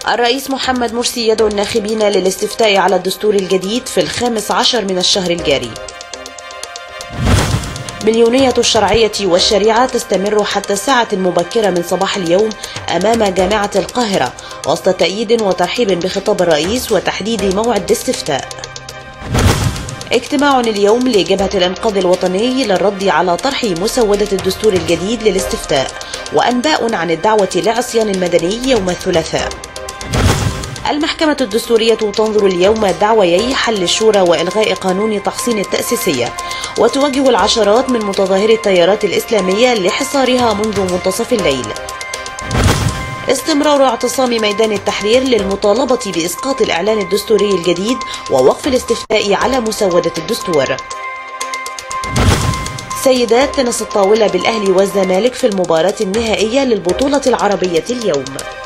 الرئيس محمد مرسي يدعو الناخبين للاستفتاء على الدستور الجديد في الخامس عشر من الشهر الجاري مليونية الشرعية والشريعة تستمر حتى الساعة المبكرة من صباح اليوم أمام جامعة القاهرة وسط تأييد وترحيب بخطاب الرئيس وتحديد موعد الاستفتاء اجتماع اليوم لجبهة الإنقاذ الوطني للرد على طرح مسودة الدستور الجديد للاستفتاء وأنباء عن الدعوة لعصيان المدني يوم الثلاثاء المحكمة الدستورية تنظر اليوم دعويي حل الشورى وإلغاء قانون تحصين التأسيسية وتوجه العشرات من متظاهري التيارات الإسلامية لحصارها منذ منتصف الليل استمرار اعتصام ميدان التحرير للمطالبة بإسقاط الإعلان الدستوري الجديد ووقف الاستفتاء على مسودة الدستور سيدات تنس الطاولة بالأهلي والزمالك في المباراة النهائية للبطولة العربية اليوم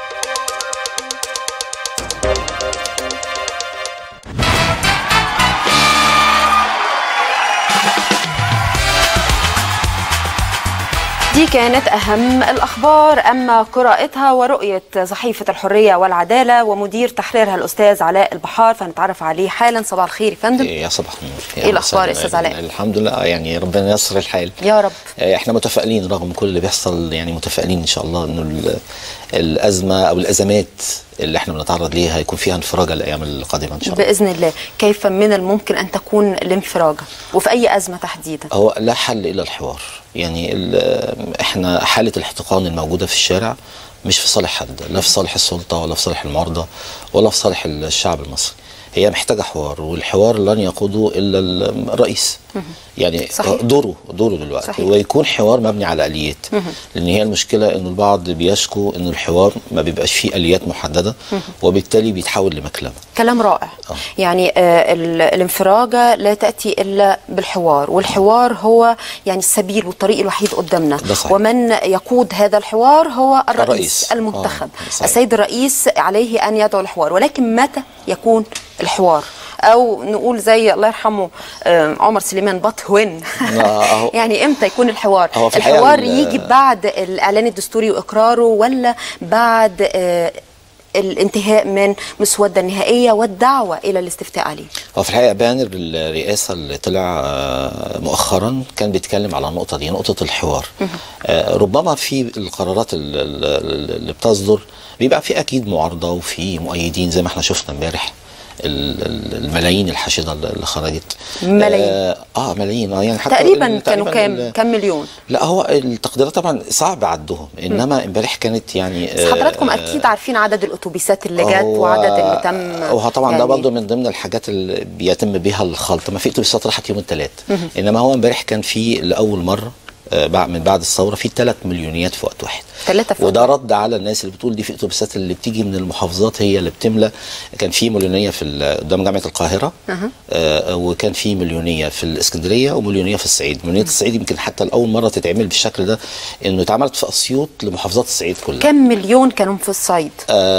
دي كانت أهم الأخبار أما قراءتها ورؤية صحيفة الحرية والعدالة ومدير تحريرها الأستاذ علاء البحار فنتعرف عليه حالا صباح الخير يا فندم يا صباح النور إيه الأخبار يا أستاذ علاء؟ الحمد لله يعني ربنا ييسر الحال يا رب احنا متفائلين رغم كل اللي بيحصل يعني متفائلين ان شاء الله انه ال- الازمه او الازمات اللي احنا بنتعرض ليها هيكون فيها انفراجه الايام القادمه ان شاء الله بإذن الله كيف من الممكن أن تكون الانفراجة وفي أي أزمة تحديدا هو لا حل الا الحوار يعني ال- احنا حاله الاحتقان الموجوده في الشارع مش في صالح حد لا في صالح السلطه ولا في صالح المعارضه ولا في صالح الشعب المصري هي محتاجه حوار والحوار لن يقوده الا الرئيس يعني صحيح. دوره دوره دلوقتي صحيح. ويكون حوار مبني على اليات لان هي المشكله انه البعض بيشكو انه الحوار ما بيبقاش فيه اليات محدده وبالتالي بيتحول لمكلمه كلام رائع آه. يعني آه ال- الانفراجة لا تأتي إلا بالحوار والحوار هو يعني السبيل والطريق الوحيد قدامنا ده صحيح. ومن يقود هذا الحوار هو الرئيس, الرئيس. المنتخب آه، صحيح. السيد الرئيس عليه أن يدعو الحوار ولكن متى يكون الحوار او نقول زي الله يرحمه آه، عمر سليمان بط وين آه، أهو. يعني امتى يكون الحوار هو في الحقيقة الحوار ال- يجي بعد الاعلان الدستوري واقراره ولا بعد آه، الانتهاء من مسودة النهائية والدعوة إلى الاستفتاء عليه هو في الحقيقه بانر الرئاسه اللي طلع آه، مؤخرا كان بيتكلم على النقطه دي نقطه الحوار آه، ربما في القرارات ال- ال- اللي بتصدر بيبقى في اكيد معارضه وفي مؤيدين زي ما احنا شفنا امبارح ال- ال- الملايين الحشده اللي خرجت ملايين. اه, آه ملايين اه يعني حتى تقريبا ال- كانوا كام ال- كام مليون لا هو التقديرات طبعا صعب عدهم انما امبارح كانت يعني بس حضراتكم اكيد عارفين عدد الاتوبيسات اللي جت هو- وعدد اللي تم هو طبعا يعني ده برضه من ضمن الحاجات اللي بيتم بها الخلط ما في اتوبيسات راحت يوم الثلاث انما هو امبارح كان في لاول مره آه، بعد- من بعد الثوره في ثلاث مليونيات في وقت واحد ثلاثة في وده وقت رد على الناس اللي بتقول دي في اتوبيسات اللي بتيجي من المحافظات هي اللي بتملى كان في مليونيه في ال- قدام جامعه القاهره أها. آه وكان في مليونيه في الاسكندريه ومليونيه في الصعيد مليونيه الصعيد يمكن حتى لاول مره تتعمل بالشكل ده انه اتعملت في اسيوط لمحافظات الصعيد كلها كم مليون كانوا في الصعيد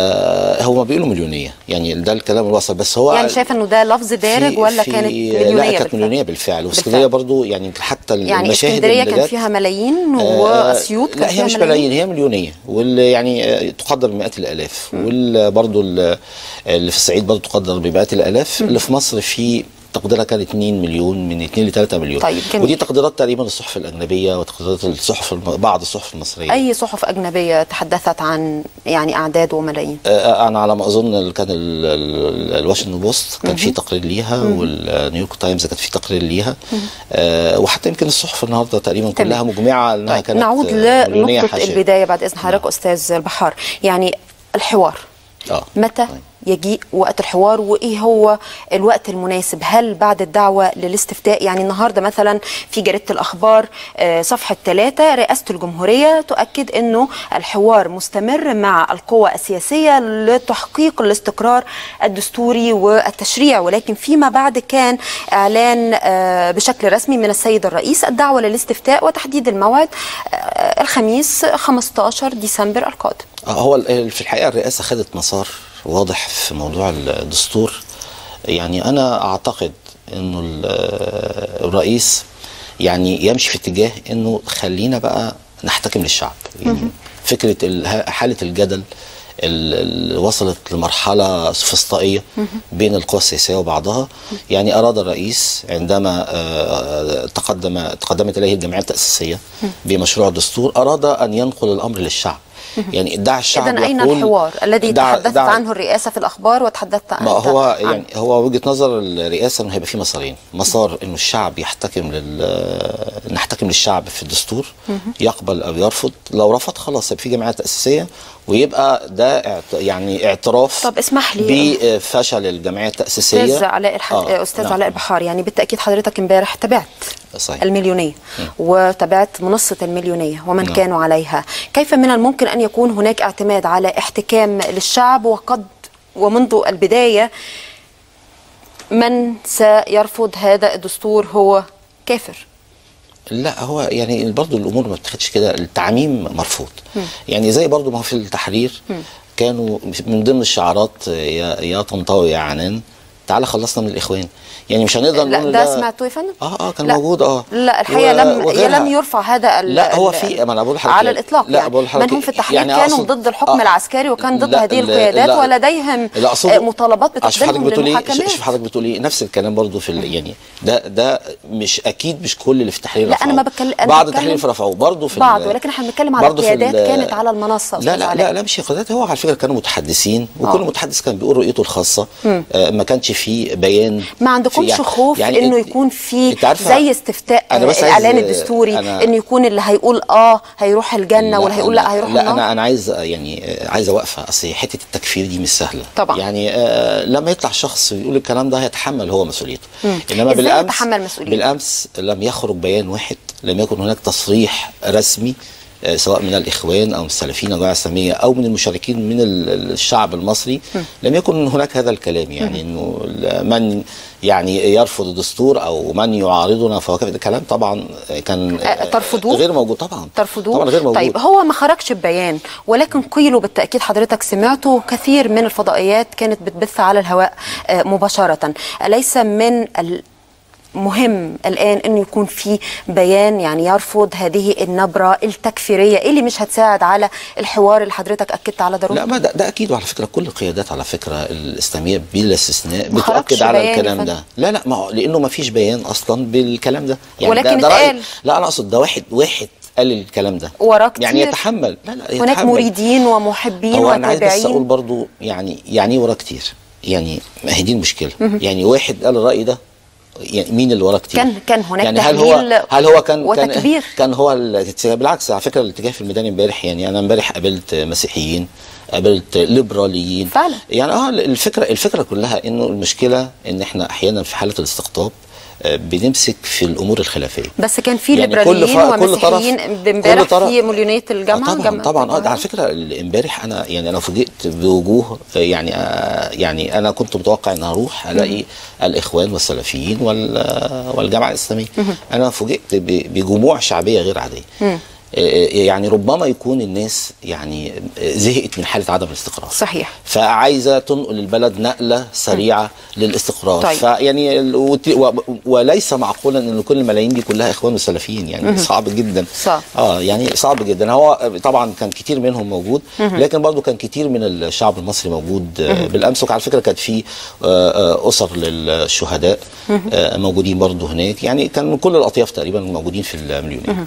آه هو بيقولوا مليونيه يعني ده الكلام اللي وصل بس هو يعني شايف انه ده لفظ دارج في- ولا في- كانت لا مليونية كانت بالفعل؟ مليونيه بالفعل واسكندريه بالفعل. برضو يعني يمكن حتى يعني المشاهد اسكندريه اللي كان جت- فيها ملايين آه، واسيوط كان لا فيها هي مش ملايين هي مليونيه واللي يعني آه، تقدر بمئات الالاف وبرضه اللي في الصعيد برضه تقدر بمئات الالاف اللي في مصر في تقديرها كان 2 مليون من 2 ل 3 مليون طيب، جميل. ودي تقديرات تقريبا الصحف الاجنبيه وتقديرات الصحف الم- بعض الصحف المصريه اي صحف اجنبيه تحدثت عن يعني اعداد وملايين آه، انا على ما اظن ال- كان ال- ال- الواشنطن بوست كان في تقرير ليها والنيويورك تايمز كان في تقرير ليها آه، وحتى يمكن الصحف النهارده تقريبا تمام. كلها مجمعه انها طيب كانت نعود آه، مليونية لنقطه حاشية. البدايه بعد اذن حضرتك استاذ البحار يعني الحوار اه متى طيب. يجيء وقت الحوار وايه هو الوقت المناسب هل بعد الدعوه للاستفتاء يعني النهارده مثلا في جريده الاخبار آه، صفحه ثلاثة رئاسه الجمهوريه تؤكد انه الحوار مستمر مع القوى السياسيه لتحقيق الاستقرار الدستوري والتشريع ولكن فيما بعد كان اعلان آه، بشكل رسمي من السيد الرئيس الدعوه للاستفتاء وتحديد الموعد آه، الخميس 15 ديسمبر القادم آه، هو ال- في الحقيقه الرئاسه خدت مسار واضح في موضوع الدستور يعني انا اعتقد انه ال- الرئيس يعني يمشي في اتجاه انه خلينا بقى نحتكم للشعب يعني فكره ال- حاله الجدل ال- ال- وصلت لمرحله سوفسطائيه بين القوى السياسيه وبعضها يعني اراد الرئيس عندما آه، تقدم تقدمت اليه الجمعيه التاسيسيه بمشروع دستور اراد ان ينقل الامر للشعب يعني ادعى الشعب اذا اين يقول- الحوار الذي دع- تحدثت دع- عنه الرئاسه في الاخبار وتحدثت ما هو عنه. يعني هو وجهه نظر الرئاسه انه هيبقى في مسارين، مسار انه الشعب يحتكم لل نحتكم للشعب في الدستور يقبل او يرفض، لو رفض خلاص يبقى في جمعيه تاسيسيه ويبقى ده اعت... يعني اعتراف طب اسمح لي. بفشل الجمعيه التاسيسيه استاذ علاء الحد... آه، استاذ نعم. علاء البحار يعني بالتاكيد حضرتك امبارح تابعت صحيح. المليونيه وتابعت منصه المليونيه ومن نعم. كانوا عليها كيف من الممكن ان يكون هناك اعتماد على احتكام للشعب وقد ومنذ البدايه من سيرفض هذا الدستور هو كافر لا هو يعني برضه الامور ما بتاخدش كده التعميم مرفوض يعني زي برضه ما هو في التحرير كانوا من ضمن الشعارات يا يا طنطاوي يا عنان تعالى خلصنا من الاخوان يعني مش هنقدر لا نقول ده سمعته يا فندم اه اه كان لا. موجود اه لا الحقيقه و- لم وغيرها. لم يرفع هذا ال- لا هو ال- في ما انا بقول لحضرتك على الاطلاق لا يعني بقول لحضرتك من هم في التحرير يعني كانوا أقصد- ضد الحكم آه، العسكري وكان ضد لا، هذه لا، القيادات لا. ولديهم لا أقصد- آه، مطالبات أشوف حضرتك بتقديمهم بتقول ايه للمحاكمات شوف حضرتك بتقول ايه نفس الكلام برضو في ال- يعني ده ده مش اكيد مش كل اللي في التحرير لا، رفعوه. أنا ما بتكلم- أنا بعض بتكلم التحرير رفعوه برضه في بعض ال- ولكن احنا بنتكلم على برضه في قيادات ال- كانت على المنصه لا أستاذ لا علاء. لا لا مش قيادات هو على فكره كانوا متحدثين وكل متحدث كان بيقول رؤيته الخاصه آه ما كانش فيه بيان ما عندكمش في- خوف يعني انه انت- يكون في انت عارفة- زي استفتاء أنا آه، بس عايز- الاعلان الدستوري أنا- انه يكون اللي هيقول اه هيروح الجنه واللي هيقول لا أنا- هيروح لا النار انا انا عايز يعني آه، عايز اوقفها اصل حته التكفير دي مش سهله طبعا. يعني آه لما يطلع شخص ويقول الكلام ده هيتحمل هو مسؤوليته انما إزاي بالامس يتحمل مسؤوليته؟ بالامس لم يخرج بيان واحد لم يكن هناك تصريح رسمي آه، سواء من الاخوان او من السلفيين او الجماعه الاسلاميه او من المشاركين من ال- الشعب المصري لم يكن هناك هذا الكلام يعني انه ال- من يعني يرفض الدستور او من يعارضنا فهو كده كلام طبعا كان آه، ترفضوه؟ غير موجود طبعا ترفضوه طبعا غير موجود طيب هو ما خرجش ببيان ولكن قيلوا بالتاكيد حضرتك سمعته كثير من الفضائيات كانت بتبث على الهواء آه، مباشره اليس من المهم الان انه يكون في بيان يعني يرفض هذه النبره التكفيريه اللي مش هتساعد على الحوار اللي حضرتك اكدت على ضرورته لا ما ده, ده اكيد وعلى فكره كل القيادات على فكره الاسلاميه بلا استثناء ما خرجش بتاكد على بيان يا الكلام فندم. ده لا لا ما هو لانه ما فيش بيان اصلا بالكلام ده ولكن ده, ده رأي اتقال. لا انا اقصد ده واحد واحد قال الكلام ده وراه كتير. يعني يتحمل لا لا يتحمل هناك مريدين ومحبين هو انا عايز بس اقول وتابعين برضو يعني يعني ايه وراه كتير يعني ما هي دي المشكله يعني واحد قال الراي ده يعني مين اللي وراه كتير كان- كان هناك يعني هل تهليل هو هل هو كان وتكبير. كان كان هو الاتجاه بالعكس على فكره الاتجاه في الميدان امبارح يعني انا امبارح قابلت مسيحيين قابلت ليبراليين فعلا. يعني اه الفكره الفكره كلها انه المشكله ان احنا احيانا في حاله الاستقطاب آه، بنمسك في الامور الخلافيه بس كان في يعني كل ليبراليين ف- كل طرف- ومسيحيين كل امبارح طرف- في مليونيه الجامعه آه طبعا جامعة طبعا اه ده القاهرة. على فكره ال- امبارح انا يعني انا فوجئت بوجوه آه، يعني آه يعني انا كنت متوقع ان هروح الاقي الاخوان والسلفيين وال- آه، والجامعه الاسلاميه انا فوجئت ب- بجموع شعبيه غير عاديه آه، يعني ربما يكون الناس يعني آه، زهقت من حاله عدم الاستقرار صحيح فعايزه تنقل البلد نقله سريعه للاستقرار طيب. فيعني ال- وت- و- وليس معقولا ان كل الملايين دي كلها اخوان وسلفيين يعني صعب جدا صعب. اه يعني صعب جدا هو طبعا كان كتير منهم موجود لكن برضو كان كتير من الشعب المصري موجود آه، بالامس وعلى فكره كانت في آه، آه، اسر للشهداء آه، موجودين برضو هناك يعني كان من كل الاطياف تقريبا موجودين في المليونين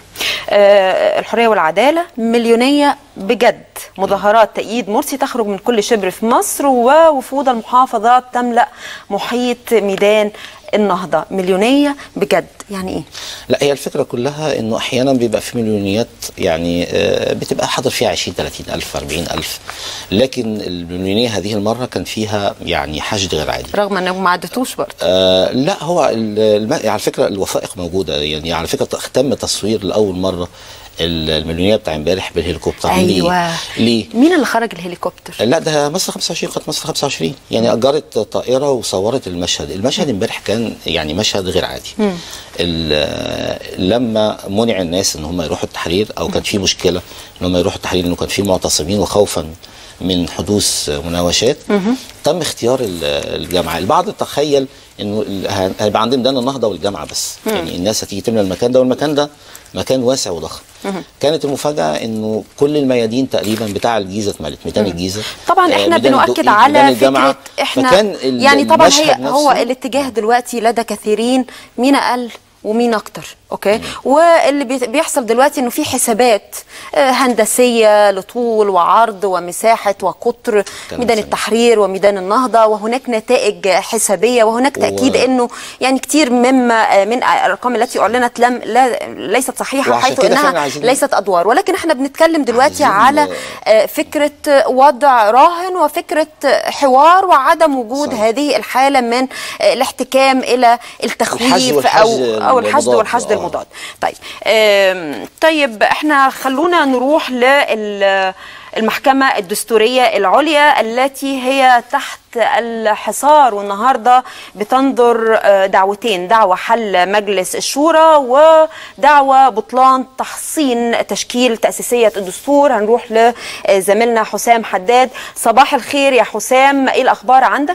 آه، الحريه والعداله مليونيه بجد مظاهرات تأييد مرسي تخرج من كل شبر في مصر ووفود المحافظات تملأ محيط ميدان النهضه مليونيه بجد يعني ايه لا هي الفكره كلها انه احيانا بيبقى في مليونيات يعني آه، بتبقى حاضر فيها 20 30 الف 40 الف لكن المليونيه هذه المره كان فيها يعني حشد غير عادي رغم انهم ما عدتوش برضه آه لا هو ال- الم... على فكره الوثائق موجوده يعني على فكره تم تصوير لاول مره ال- المليونيه بتاع امبارح بالهليكوبتر ايوه ليه؟ ليه؟ مين اللي خرج الهليكوبتر لا ده مصر 25 قناه مصر 25 يعني اجرت طائره وصورت المشهد المشهد امبارح كان يعني مشهد غير عادي ال- لما منع الناس ان هم يروحوا التحرير او كان في مشكله ان هم يروحوا التحرير انه كان في معتصمين وخوفا من حدوث مناوشات تم اختيار ال- الجامعه البعض تخيل انه ال- ه- هيبقى عندنا ميدان النهضه والجامعه بس يعني الناس هتيجي تملى المكان ده والمكان ده مكان واسع وضخم كانت المفاجاه انه كل الميادين تقريبا بتاع الجيزه اتملت ميدان الجيزه طبعا آه، احنا ميدان بنؤكد الدقي، على ميدان الجامعة. فكره احنا فكان ال- يعني طبعا هي المشهد هو نفسه- الاتجاه دلوقتي لدى كثيرين مين اقل ومين اكتر اوكي واللي بي- بيحصل دلوقتي انه في حسابات آه، هندسيه لطول وعرض ومساحه وقطر كلام ميدان سليم. التحرير وميدان النهضه وهناك نتائج حسابيه وهناك تاكيد انه يعني كتير مما آه، من الارقام التي اعلنت لم لا ليست صحيحه وعشان حيث كده انها فعلا عايزين- ليست ادوار ولكن احنا بنتكلم دلوقتي عايزين- على آه، فكرة وضع راهن وفكرة حوار وعدم وجود صحيح. هذه الحالة من آه، الاحتكام إلى التخويف والحشد أو أو الحشد والمضاد. والحشد آه. المضاد طيب آم، طيب احنا خلونا نروح لل المحكمة الدستورية العليا التي هي تحت الحصار والنهاردة بتنظر آه، دعوتين دعوة حل مجلس الشورى ودعوة بطلان تحصين تشكيل تأسيسية الدستور هنروح لزميلنا حسام حداد صباح الخير يا حسام ايه الأخبار عندك؟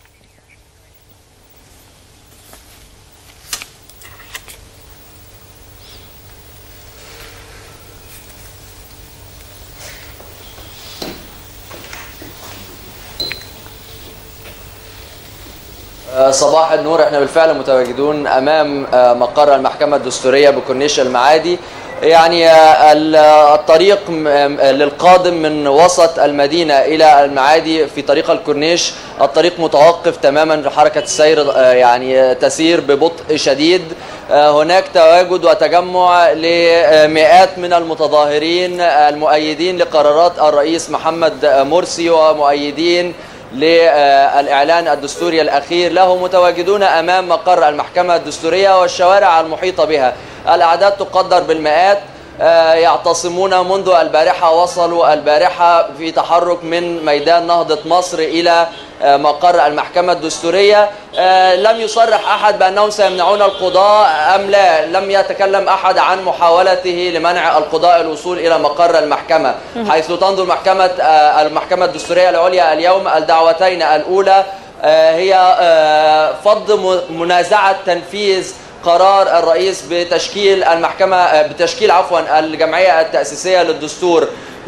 آه، صباح النور احنا بالفعل متواجدون امام آه، مقر المحكمه الدستوريه بكورنيش المعادي يعني آه، ال- آه، الطريق م- آه، للقادم من وسط المدينه الى المعادي في طريق الكورنيش الطريق متوقف تماما حركه السير آه، يعني آه، تسير ببطء شديد آه، هناك تواجد وتجمع لمئات من المتظاهرين آه، المؤيدين لقرارات الرئيس محمد آه، مرسي ومؤيدين للإعلان الدستوري الأخير له متواجدون أمام مقر المحكمة الدستورية والشوارع المحيطة بها الأعداد تقدر بالمئات آه، يعتصمون منذ البارحة وصلوا البارحة في تحرك من ميدان نهضة مصر إلى آه، مقر المحكمة الدستورية آه، لم يصرح أحد بأنهم سيمنعون القضاء أم لا لم يتكلم أحد عن محاولته لمنع القضاء الوصول إلى مقر المحكمة حيث تنظر محكمة آه، المحكمة الدستورية العليا اليوم الدعوتين الأولى آه، هي آه، فض م- منازعة تنفيذ قرار الرئيس بتشكيل المحكمة آه، بتشكيل عفوا الجمعية التأسيسية للدستور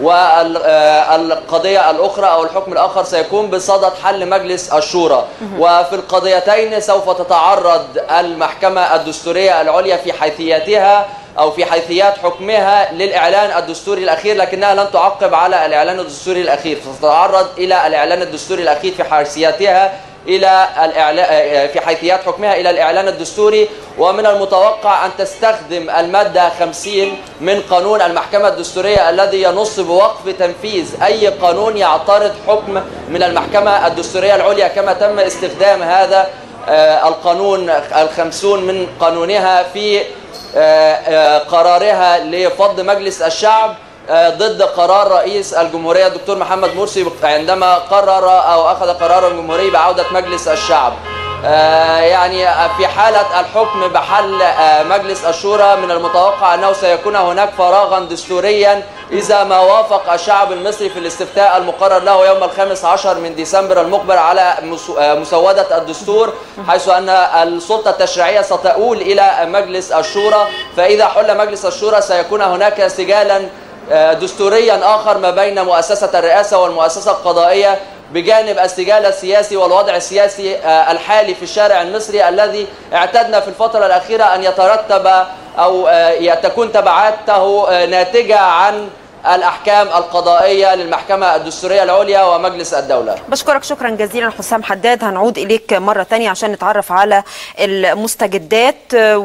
والقضية الأخرى أو الحكم الآخر سيكون بصدد حل مجلس الشورى وفي القضيتين سوف تتعرض المحكمة الدستورية العليا في حيثياتها أو في حيثيات حكمها للإعلان الدستوري الأخير لكنها لن تعقب على الإعلان الدستوري الأخير ستتعرض إلى الإعلان الدستوري الأخير في حيثياتها الى الإعلا- في حيثيات حكمها الى الاعلان الدستوري ومن المتوقع ان تستخدم الماده 50 من قانون المحكمه الدستوريه الذي ينص بوقف تنفيذ اي قانون يعترض حكم من المحكمه الدستوريه العليا كما تم استخدام هذا آه، القانون الخمسون من قانونها في آه، آه، قرارها لفض مجلس الشعب آه، ضد قرار رئيس الجمهورية الدكتور محمد مرسي عندما قرر أو أخذ قرار الجمهورية بعودة مجلس الشعب آه، يعني في حالة الحكم بحل آه، مجلس الشورى من المتوقع أنه سيكون هناك فراغا دستوريا إذا ما وافق الشعب المصري في الاستفتاء المقرر له يوم الخامس عشر من ديسمبر المقبل على مس- آه، مسودة الدستور حيث أن السلطة التشريعية ستؤول إلى مجلس الشورى فإذا حل مجلس الشورى سيكون هناك سجالا آه، دستوريا آخر ما بين مؤسسة الرئاسة والمؤسسة القضائية بجانب السجال السياسي والوضع السياسي آه، الحالي في الشارع المصري الذي اعتدنا في الفترة الأخيرة أن يترتب أو آه، تكون تبعاته آه، ناتجة عن الأحكام القضائية للمحكمة الدستورية العليا ومجلس الدولة بشكرك شكرا جزيلا حسام حداد هنعود إليك مرة تانية عشان نتعرف على المستجدات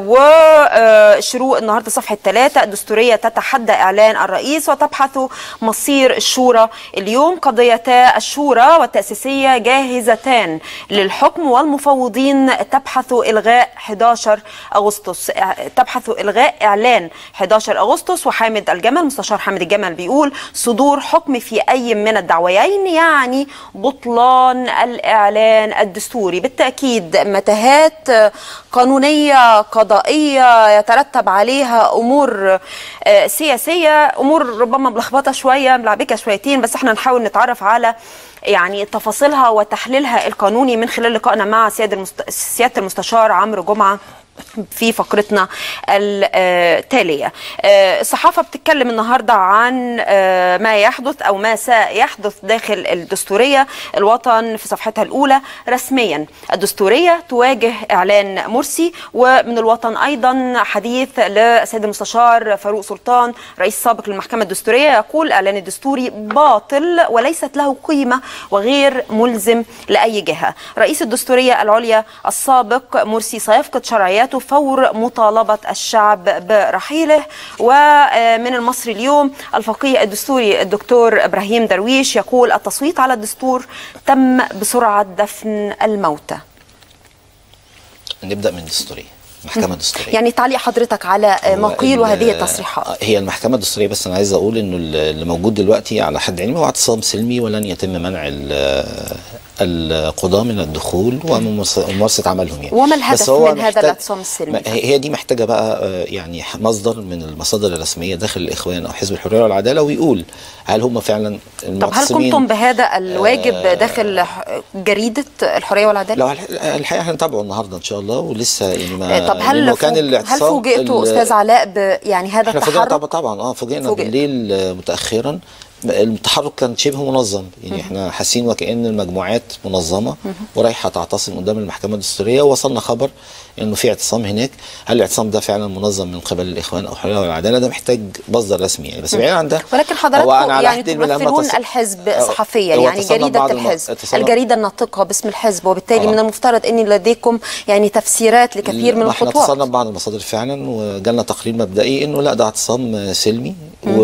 وشروق النهاردة صفحة ثلاثة الدستورية تتحدى إعلان الرئيس وتبحث مصير الشورى اليوم قضيتا الشورى والتأسيسية جاهزتان للحكم والمفوضين تبحث إلغاء 11 أغسطس تبحث إلغاء إعلان 11 أغسطس وحامد الجمل مستشار حامد الجمل بيقول صدور حكم في أي من الدعويين يعني بطلان الإعلان الدستوري بالتأكيد متاهات قانونية قضائية يترتب عليها أمور آه، سياسية أمور ربما ملخبطة شوية ملعبكة شويتين بس احنا نحاول نتعرف على يعني تفاصيلها وتحليلها القانوني من خلال لقائنا مع سيادة المست... سيادة المستشار عمرو جمعة في فقرتنا التالية آه، الصحافة بتتكلم النهاردة عن آه، ما يحدث أو ما سيحدث داخل الدستورية الوطن في صفحتها الأولى رسميا الدستورية تواجه إعلان مرسي ومن الوطن أيضا حديث للسيد المستشار فاروق سلطان رئيس سابق للمحكمة الدستورية يقول الإعلان الدستوري باطل وليست له قيمة وغير ملزم لأي جهة رئيس الدستورية العليا السابق مرسي سيفقد شرعياته فور مطالبة الشعب برحيله ومن المصري اليوم الفقيه الدستوري الدكتور إبراهيم درويش يقول التصويت على الدستور تم بسرعة دفن الموتى نبدا من الدستوريه محكمه دستوريه يعني تعليق حضرتك على ما هو قيل ال- وهذه التصريحات هي المحكمه الدستوريه بس انا عايز اقول انه اللي موجود دلوقتي على حد علمي هو اعتصام سلمي ولن يتم منع ال- القضاه من الدخول وممارسه وممارسة عملهم يعني وما الهدف بس هو من هذا محتاج- الاعتصام السلمي؟ ما- هي هي دي محتاجه بقى آه، يعني مصدر من المصادر الرسميه داخل الاخوان او حزب الحريه والعداله ويقول هل هم فعلا طب هل المعتصمين كنتم بهذا الواجب داخل جريدة الحرية والعدالة؟ لو الح- الحقيقه هنتابعه النهارده ان شاء الله ولسه يعني ما طب هل لأنه كان فوج- هل الاعتصام فوجئتوا ال- استاذ علاء ب يعني هذا احنا فوجئنا التحرك طبعا طبعا اه فوجئنا فوجئت. بالليل آه، متاخرا التحرك كان شبه منظم يعني احنا حاسين وكأن المجموعات منظمة ورايحة تعتصم قدام المحكمة الدستورية ووصلنا خبر انه في اعتصام هناك هل الاعتصام ده فعلا منظم من قبل الاخوان او الحرية والعدالة ده محتاج مصدر رسمي يعني بس بعيد عن ده ولكن هو حضراتكم أنا على يعني حد علمي لما تمثلون اتصل- الحزب آه، صحفيا هو يعني اتصلنا جريدة بعض الم- الحزب اتصلنا- الجريدة الناطقة باسم الحزب وبالتالي آه. من المفترض ان لديكم يعني تفسيرات لكثير من ما احنا اتصلنا الخطوات ببعض المصادر فعلا وجالنا تقرير مبدئي انه لا ده اعتصام سلمي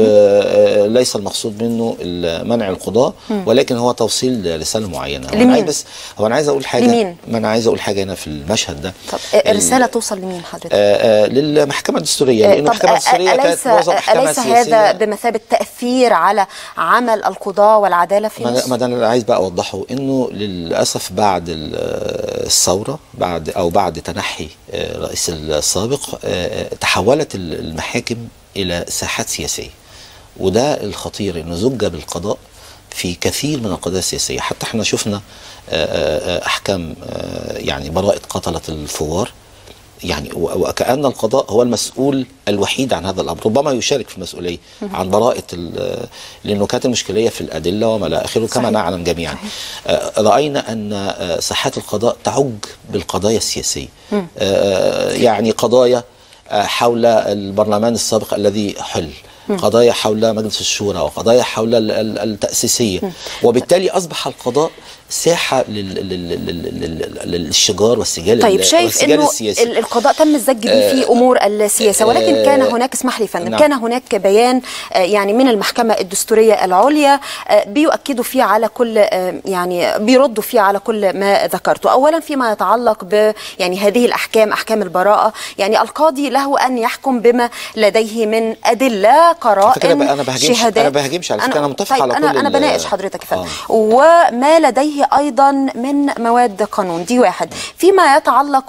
وليس المقصود منه منع القضاء ولكن هو توصيل رساله معينه لمين؟ انا عايز بس هو انا عايز اقول حاجه لمين؟ ما انا عايز اقول حاجه هنا في المشهد ده طب ال- الرسالة توصل لمين حضرتك؟ آه، آه، للمحكمه الدستوريه آه، لان طب المحكمه الدستوريه أليس كانت معظم محكمه أليس هذا سياسيه بمثابة تأثير على عمل القضاء والعدالة في ما مصر؟ ما ده انا عايز بقى اوضحه انه للاسف بعد ال- الثوره بعد او بعد تنحي آه، الرئيس السابق آه، تحولت ال- المحاكم الى ساحات سياسيه وده الخطير انه زج بالقضاء في كثير من القضايا السياسيه حتى احنا شفنا آه، آه، آه، احكام آه، يعني براءه قتله الثوار يعني و- وكأن القضاء هو المسؤول الوحيد عن هذا الأمر ربما يشارك في المسؤولية عن براءة ال- لأنه كانت المشكلية في الأدلة وما إلى آخره كما صحيح. نعلم جميعا آه، رأينا أن آه، ساحات القضاء تعج بالقضايا السياسية آه، يعني قضايا آه، حول البرلمان السابق الذي حل قضايا حول مجلس الشورى وقضايا حول ال- ال- التأسيسية وبالتالي أصبح القضاء ساحة لل- لل- لل- لل- للشجار والسجال طيب ال- شايف والسجال انه السياسي ال- القضاء تم الزج به في امور السياسه ولكن كان هناك اسمح لي يا فندم نعم. كان هناك بيان آه، يعني من المحكمه الدستوريه العليا آه، بيؤكدوا فيه على كل آه، يعني بيردوا فيه على كل ما ذكرته اولا فيما يتعلق ب يعني هذه الاحكام احكام البراءه يعني القاضي له ان يحكم بما لديه من ادله على فكرة قرائن أنا بهاجمش- شهادات أنا بهاجمش على فكرة، أنا متفق طيب على أنا كل انا ال- بناقش حضرتك يا فندم آه. وما لديه ايضا من مواد قانون دي واحد فيما يتعلق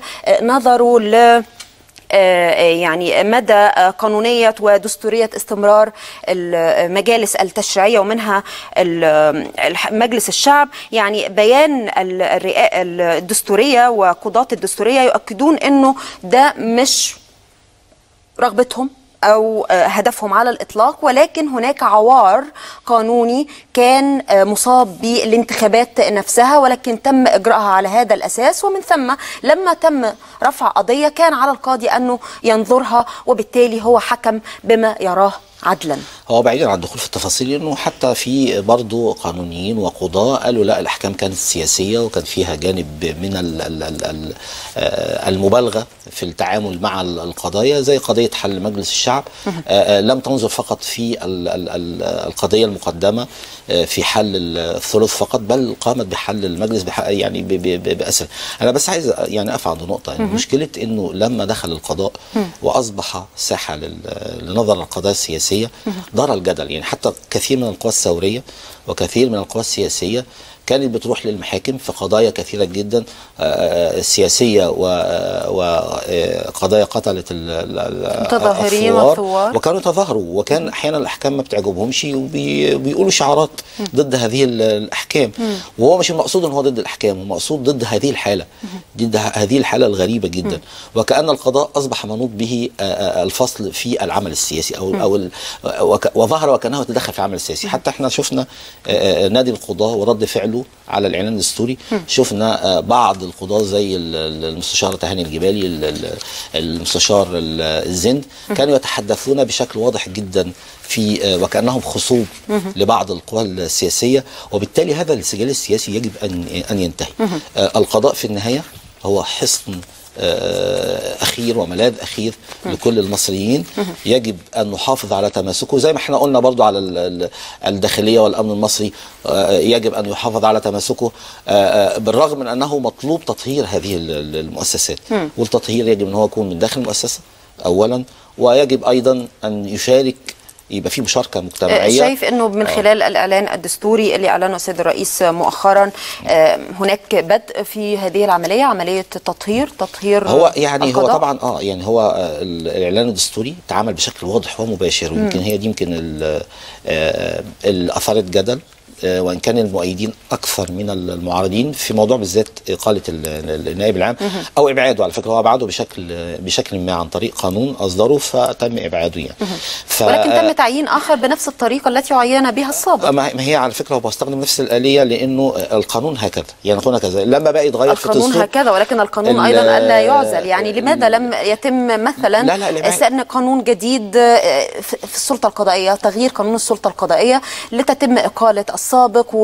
بنظره ل آه، يعني مدى آه، قانونية ودستورية استمرار المجالس التشريعية ومنها ال- الح- مجلس الشعب يعني بيان ال- الرئا- الدستورية وقضاة الدستورية يؤكدون أنه ده مش رغبتهم او آه، هدفهم على الاطلاق ولكن هناك عوار قانوني كان آه، مصاب بالانتخابات نفسها ولكن تم اجراءها على هذا الاساس ومن ثم لما تم رفع قضيه كان على القاضي انه ينظرها وبالتالي هو حكم بما يراه عدلا هو بعيدا عن الدخول في التفاصيل انه حتى في برضه قانونيين وقضاة قالوا لا الاحكام كانت سياسيه وكان فيها جانب من ال ال ال ال آه، المبالغه في التعامل مع ال- القضايا زي قضيه حل مجلس الشعب آه، آه، لم تنظر فقط في ال ال ال القضيه المقدمه آه، في حل الثلث فقط بل قامت بحل المجلس بح يعني ب- ب- ب- باسره انا بس عايز يعني اقف عند نقطه يعني مشكله انه لما دخل القضاء واصبح ساحه لل- لنظر القضايا السياسيه دار الجدل يعني حتى كثير من القوى الثوريه وكثير من القوى السياسيه كانت بتروح للمحاكم في قضايا كثيره جدا آه، سياسيه وقضايا قتلت ال- ال- ال- متظاهرين الثوار. والثوار. وكانوا يتظاهروا وكان احيانا الاحكام ما بتعجبهمش وبيقولوا شعارات ضد هذه ال- الاحكام وهو مش المقصود ان هو ضد الاحكام هو مقصود ضد هذه الحاله ضد ه- هذه الحاله الغريبه جدا وكان القضاء اصبح منوط به آه، آه، الفصل في العمل السياسي او او ال- وك- وظهر وكانه يتدخل في العمل السياسي حتى احنا شفنا آه، آه، نادي القضاه ورد فعله على الاعلان الدستوري شفنا آه، بعض القضاه زي ال- ال- المستشار تهاني الجبالي ال- ال- المستشار ال- الزند كانوا يتحدثون بشكل واضح جدا في آه، وكانهم خصوم لبعض القوى السياسيه وبالتالي هذا السجال السياسي يجب ان ان ينتهي آه، القضاء في النهايه هو حصن آه، اخير وملاذ اخير لكل المصريين يجب ان نحافظ على تماسكه زي ما احنا قلنا برضو على ال- ال- الداخليه والامن المصري آه، يجب ان يحافظ على تماسكه آه، آه، بالرغم من انه مطلوب تطهير هذه ال- ال- المؤسسات والتطهير يجب ان هو يكون من داخل المؤسسه اولا ويجب ايضا ان يشارك يبقى في مشاركه مجتمعيه شايف انه من خلال الاعلان الدستوري اللي اعلنه السيد الرئيس مؤخرا آه، هناك بدء في هذه العمليه عمليه تطهير تطهير هو يعني هو القضاء؟ طبعا اه يعني هو آه، الاعلان الدستوري اتعمل بشكل واضح ومباشر ويمكن هي دي يمكن ال- آه، اللي اثارت جدل آه، وان كان المؤيدين اكثر من المعارضين في موضوع بالذات اقاله ال- ال- النائب العام او ابعاده على فكره هو ابعده بشكل بشكل ما عن طريق قانون اصدره فتم ابعاده يعني ف ولكن تم تعيين اخر بنفس الطريقه التي عين بها السابق ما ما هي على فكره هو بيستخدم نفس الاليه لانه القانون هكذا يعني القانون هكذا لما بقى يتغير في القانون الدستور هكذا ولكن القانون ال- ايضا الا يعزل يعني لماذا لم يتم مثلا لا، لا، الإبعاد. سن قانون جديد آه، في في السلطه القضائيه تغيير قانون السلطه القضائيه لتتم اقاله السابق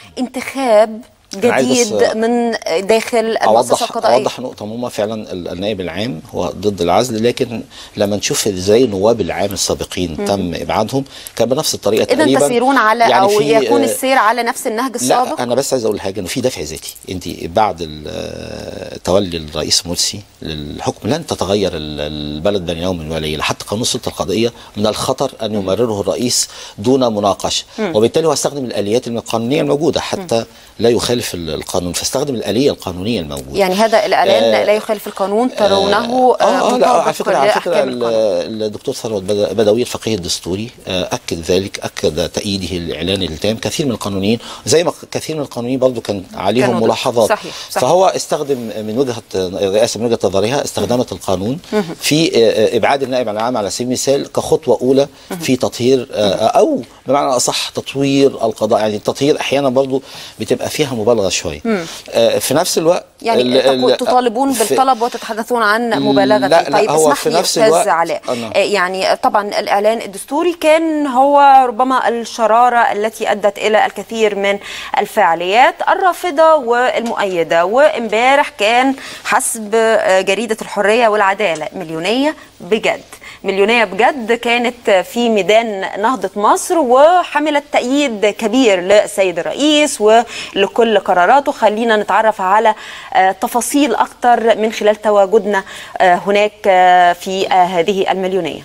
وانتخاب أنا عايز بس جديد من داخل المؤسسه اوضح القضائيه اوضح نقطه مهمه فعلا ال- النائب العام هو ضد العزل لكن لما نشوف ازاي النواب العام السابقين تم ابعادهم كان بنفس الطريقه اذا تقريبا تسيرون على يعني او في، يكون آه، السير على نفس النهج السابق لا انا بس عايز اقول حاجه انه في دافع ذاتي انت بعد ال- آه، تولي الرئيس مرسي للحكم لن تتغير ال- البلد بين يوم وليله حتى قانون السلطه القضائيه من الخطر ان يمرره الرئيس دون مناقشه وبالتالي هو استخدم الاليات القانونيه الموجوده حتى لا يخالف ال- القانون فاستخدم الاليه القانونيه الموجوده يعني هذا الاعلان آه، لا يخالف القانون ترونه اه, آه لا مطابق على فكره على فكره لأحكام ال- القانون. الدكتور ثروت بد- بدوي الفقيه الدستوري آه، اكد ذلك اكد تأييده الاعلان التام كثير من القانونيين زي ما كثير من القانونيين برضو كان عليهم كانوا ضد. ملاحظات صحيح، صحيح. فهو استخدم من وجهه الرئاسه من وجهه نظرها استخدمت القانون في آه، ابعاد النائب العام على سبيل المثال كخطوه اولى في تطهير آه، او بمعنى اصح تطوير القضاء يعني التطهير احيانا برضو بتبقى فيها مبالغه شويه آه، في نفس الوقت يعني ال- تقول ال- تطالبون في- بالطلب وتتحدثون عن مبالغه لا، لا، طيب هو اسمح في لي نفس استاذ الوقت- علاء آه، نعم. آه، يعني طبعا الاعلان الدستوري كان هو ربما الشراره التي ادت الى الكثير من الفعاليات الرافضه والمؤيده وامبارح كان حسب آه، جريده الحريه والعداله مليونيه بجد مليونيه بجد كانت في ميدان نهضه مصر وحملت تأييد كبير للسيد الرئيس ولكل قراراته خلينا نتعرف على آه، تفاصيل اكتر من خلال تواجدنا آه، هناك آه، في آه، هذه المليونيه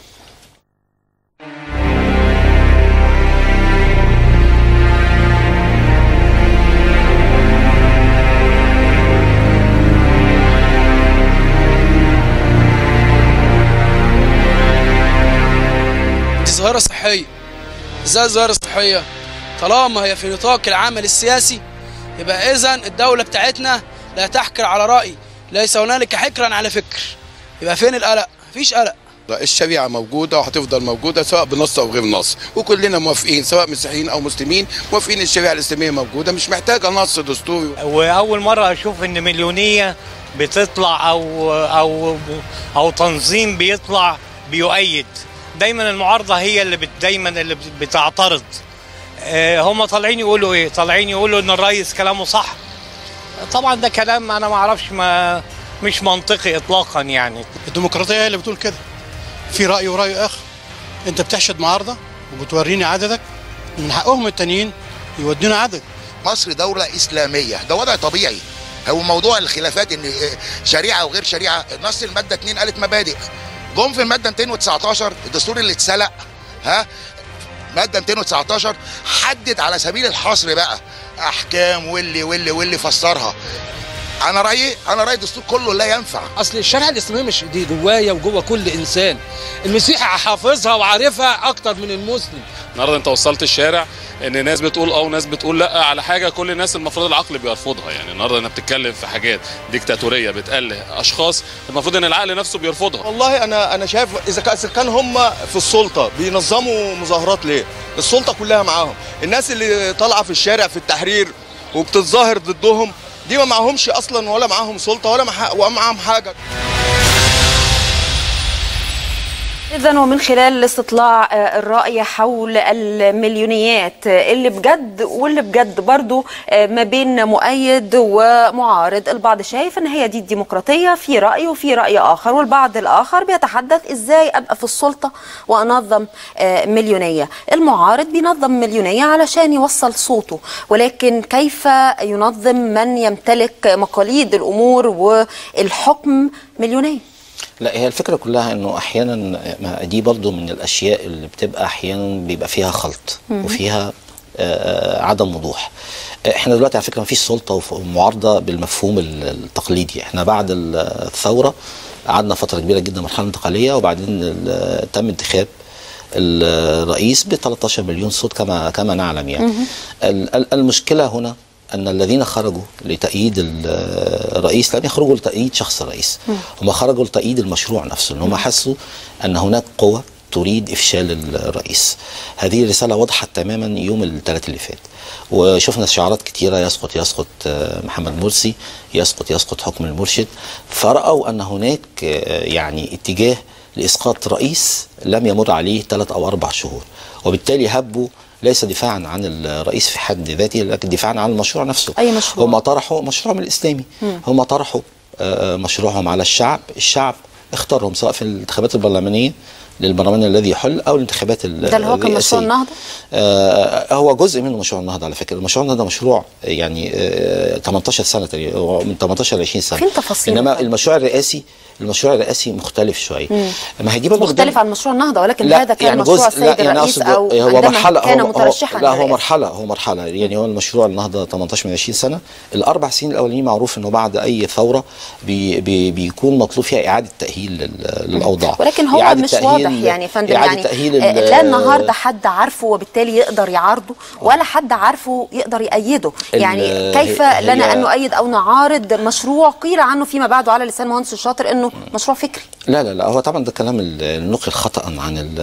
دي ظاهرة صحية ازاي ظاهرة صحية طالما هي في نطاق العمل السياسي يبقى اذا الدولة بتاعتنا لا تحكر على رأي ليس هنالك حكرا على فكر يبقى فين القلق مفيش قلق الشريعة موجودة وهتفضل موجودة سواء بنص أو غير نص وكلنا موافقين سواء مسيحيين أو مسلمين موافقين الشريعة الإسلامية موجودة مش محتاجة نص دستوري واول مره اشوف ان مليونيه بتطلع او او او تنظيم بيطلع بيؤيد دايما المعارضه هي اللي بت دايما اللي بت- بتعترض آه، هم طالعين يقولوا ايه طالعين يقولوا ان الرئيس كلامه صح طبعا ده كلام انا ما اعرفش ما مش منطقي اطلاقا يعني الديمقراطية هي اللي بتقول كده في رأي ورأي آخر أنت بتحشد معارضة وبتوريني عددك من حقهم التانيين يودونا عدد مصر دولة إسلامية ده وضع طبيعي هو موضوع الخلافات ان شريعه وغير شريعه نص الماده 2 قالت مبادئ جم في الماده 219 الدستور اللي اتسلق ها ماده 219 حدد على سبيل الحصر بقى احكام واللي واللي واللي فسرها انا رايي انا رايي الدستور كله لا ينفع اصل الشريعه الاسلاميه مش دي جوايا وجوه كل انسان المسيحي حافظها وعارفها اكتر من المسلم النهارده انت وصلت الشارع ان ناس بتقول اه وناس بتقول لا على حاجه كل الناس المفروض العقل بيرفضها يعني النهارده انا بتتكلم في حاجات ديكتاتوريه بتأله اشخاص المفروض ان العقل نفسه بيرفضها والله انا انا شايف اذا كان إذا كان هم في السلطه بينظموا مظاهرات ليه؟ السلطه كلها معاهم، الناس اللي طالعه في الشارع في التحرير وبتتظاهر ضدهم دي ما معهمش اصلا ولا معاهم سلطه ولا مع- ولا معاهم حاجه إذا ومن خلال استطلاع آه، الرأي حول المليونيات آه، اللي بجد واللي بجد برضو آه، ما بين مؤيد ومعارض البعض شايف ان هي دي الديمقراطية في رأي وفي رأي آخر والبعض الآخر بيتحدث ازاي أبقى في السلطة وأنظم آه، مليونية المعارض بينظم مليونية علشان يوصل صوته ولكن كيف ينظم من يمتلك مقاليد الأمور والحكم مليونية لا هي الفكره كلها انه احيانا ما دي برضو من الاشياء اللي بتبقى احيانا بيبقى فيها خلط مهم. وفيها آه، عدم وضوح احنا دلوقتي على فكره ما فيش سلطه ومعارضه بالمفهوم ال- التقليدي احنا بعد الثوره قعدنا فتره كبيره جدا مرحله انتقاليه وبعدين ال- تم انتخاب الرئيس ب 13 مليون صوت كما كما نعلم يعني مهم. ال- ال- المشكله هنا ان الذين خرجوا لتأييد ال- الرئيس لم يخرجوا لتأييد شخص الرئيس هم خرجوا لتأييد المشروع نفسه ان هم حسوا ان هناك قوة تريد افشال الرئيس هذه الرسالة وضحت تماما يوم الثلاث اللي فات وشفنا شعارات كتيرة يسقط يسقط آه، محمد مرسي يسقط يسقط حكم المرشد فرأوا ان هناك آه، يعني اتجاه لإسقاط رئيس لم يمر عليه ثلاث أو أربع شهور وبالتالي هبوا ليس دفاعا عن الرئيس في حد ذاته لكن دفاعا عن المشروع نفسه أي مشروع؟ هم طرحوا مشروعهم الإسلامي مم. هم طرحوا آه، مشروعهم على الشعب الشعب اختارهم سواء في الانتخابات البرلمانية للبرلمان الذي يحل او الانتخابات ال- ده اللي هو كان مشروع الرئاسية. النهضة آه، هو جزء منه مشروع النهضه على فكره المشروع النهضه مشروع يعني آه، 18 سنه تقريبا هو من 18 ل 20 سنه فين تفاصيل انما الفرق؟ المشروع الرئاسي المشروع الرئاسي مختلف شويه مم. ما هي دي برضه مختلف عن مشروع النهضة ولكن لا هذا كان يعني مشروع جزء السيد لا يعني الرئيس أقصد أو هو عندما مرحلة كان هو مترشحا هو لا هو للرئاسة. مرحلة هو مرحلة يعني هو المشروع النهضة 18 من 20 سنة الأربع سنين الأولانيين معروف إنه بعد أي ثورة بي بي بيكون مطلوب فيها إعادة تأهيل لل- للأوضاع ولكن هو إعادة مش تأهيل- واضح يعني يا فندم إعادة يعني تأهيل آه، ال- لا النهارده حد عارفه وبالتالي يقدر يعارضه ولا حد عارفه يقدر يأيده ال- يعني كيف هي- لنا هي- ان نؤيد او نعارض مشروع قيل عنه فيما بعد على لسان مهندس الشاطر انه مشروع فكري لا لا لا هو طبعا ده كلام ال- النقل خطا عن ال-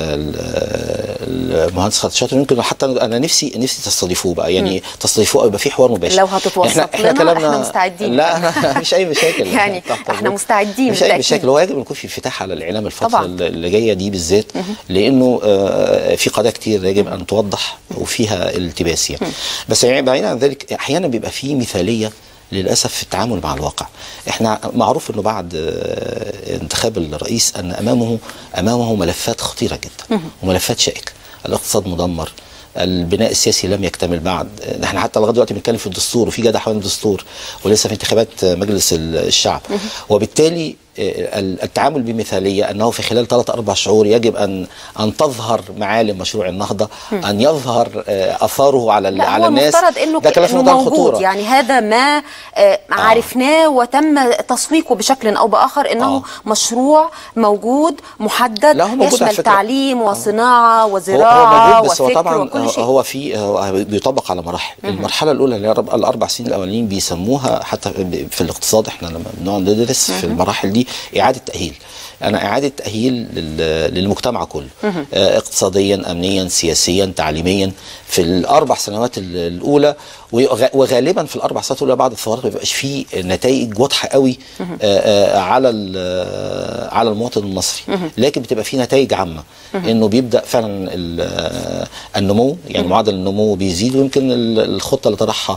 ال- المهندس خالد شاطر يمكن حتى انا نفسي نفسي تستضيفوه بقى يعني مم. تستضيفوه يبقى في حوار مباشر لو هتتوسط لنا احنا مستعدين لا أنا مش اي مشاكل يعني تحت احنا الظروف. مستعدين مش اي بالتأكيد. مشاكل هو يجب ان يكون في انفتاح على الاعلام الفتره طبعاً. اللي جايه دي بالذات لانه آه، في قضايا كتير يجب ان توضح وفيها التباس يعني بس يعني بعيدا عن ذلك احيانا بيبقى في مثاليه للاسف في التعامل مع الواقع احنا معروف انه بعد آه، انتخاب الرئيس ان امامه امامه ملفات خطيره جدا وملفات شائكه الاقتصاد مدمر البناء السياسي لم يكتمل بعد احنا حتى لغايه دلوقتي بنتكلم في الدستور وفي جدل حوالين الدستور ولسه في انتخابات مجلس الشعب وبالتالي آه، التعامل بمثاليه انه في خلال ثلاث اربع شهور يجب ان ان تظهر معالم مشروع النهضه مم. ان يظهر آه، اثاره على ال- لا على هو الناس مفترض انه ده كلام في إنه منتهى موجود الخطوره يعني هذا ما آه، عرفناه وتم تسويقه بشكل او باخر انه آه. مشروع موجود محدد لا، هو موجود على يشمل فكرة. تعليم وصناعه هو وزراعه هو موجود بس هو وفكر طبعا وكل شيء هو في هو بيطبق على مراحل مهم. المرحله الاولى اللي هي الأرب- الاربع سنين الاولانيين بيسموها حتى في الاقتصاد احنا لما بنقعد ندرس في مهم. المراحل دي اعاده تاهيل انا اعاده تاهيل لل- للمجتمع كله مهم. آه، اقتصاديا امنيا سياسيا تعليميا في الاربع سنوات ال- الاولى وغ- وغالبا في الاربع سنوات الاولى بعد الثورات ما بيبقاش فيه نتائج واضحه قوي مهم. آه، آه، على ال- على المواطن المصري مهم. لكن بتبقى في نتائج عامه مهم. انه بيبدا فعلا ال- النمو يعني مهم. معدل النمو بيزيد ويمكن ال- الخطه اللي طرحها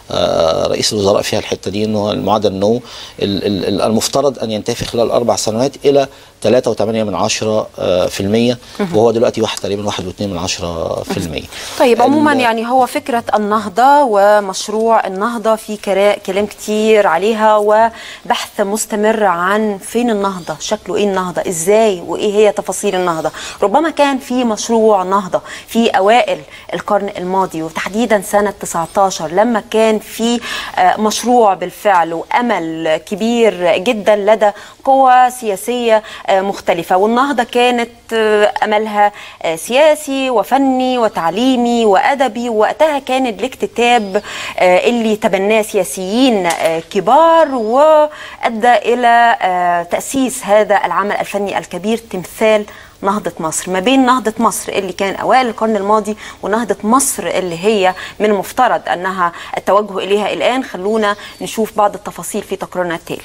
آه، رئيس الوزراء فيها الحته دي انه معدل النمو ال- ال- ال- المفترض ان ينتهي في خلال اربع سنوات الى 3.8 من عشرة آه، في المية وهو دلوقتي واحد تقريبا واحد واثنين من عشرة في المية طيب عموما ال- يعني هو فكرة النهضة ومشروع النهضة في كرا- كلام كتير عليها وبحث مستمر عن فين النهضة شكله ايه النهضة ازاي وايه هي تفاصيل النهضة ربما كان في مشروع نهضة في اوائل القرن الماضي وتحديدا سنة 19 لما كان في آه، مشروع بالفعل وامل كبير جدا لدى قوى سياسية آه، مختلفة والنهضة كانت آه، أملها آه، سياسي وفني وتعليمي وأدبي وقتها كان الاكتتاب آه، اللي تبناه سياسيين آه، كبار وأدى إلى آه، تأسيس هذا العمل الفني الكبير تمثال نهضة مصر ما بين نهضة مصر اللي كان أوائل القرن الماضي ونهضة مصر اللي هي من المفترض أنها التوجه إليها الآن خلونا نشوف بعض التفاصيل في تقريرنا التالي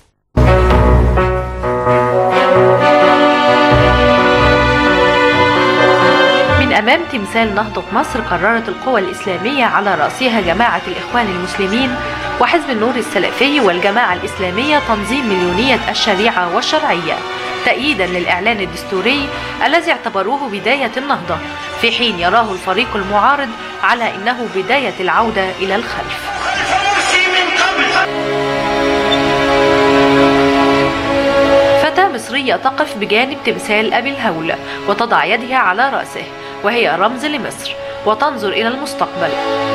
من أمام تمثال نهضة مصر قررت القوى الإسلامية على رأسها جماعة الإخوان المسلمين وحزب النور السلفي والجماعة الإسلامية تنظيم مليونية الشريعة والشرعية تأييدا للإعلان الدستوري الذي اعتبروه بداية النهضة في حين يراه الفريق المعارض على إنه بداية العودة إلى الخلف فتاة مصرية تقف بجانب تمثال أبي الهول وتضع يدها على رأسه وهي رمز لمصر وتنظر إلى المستقبل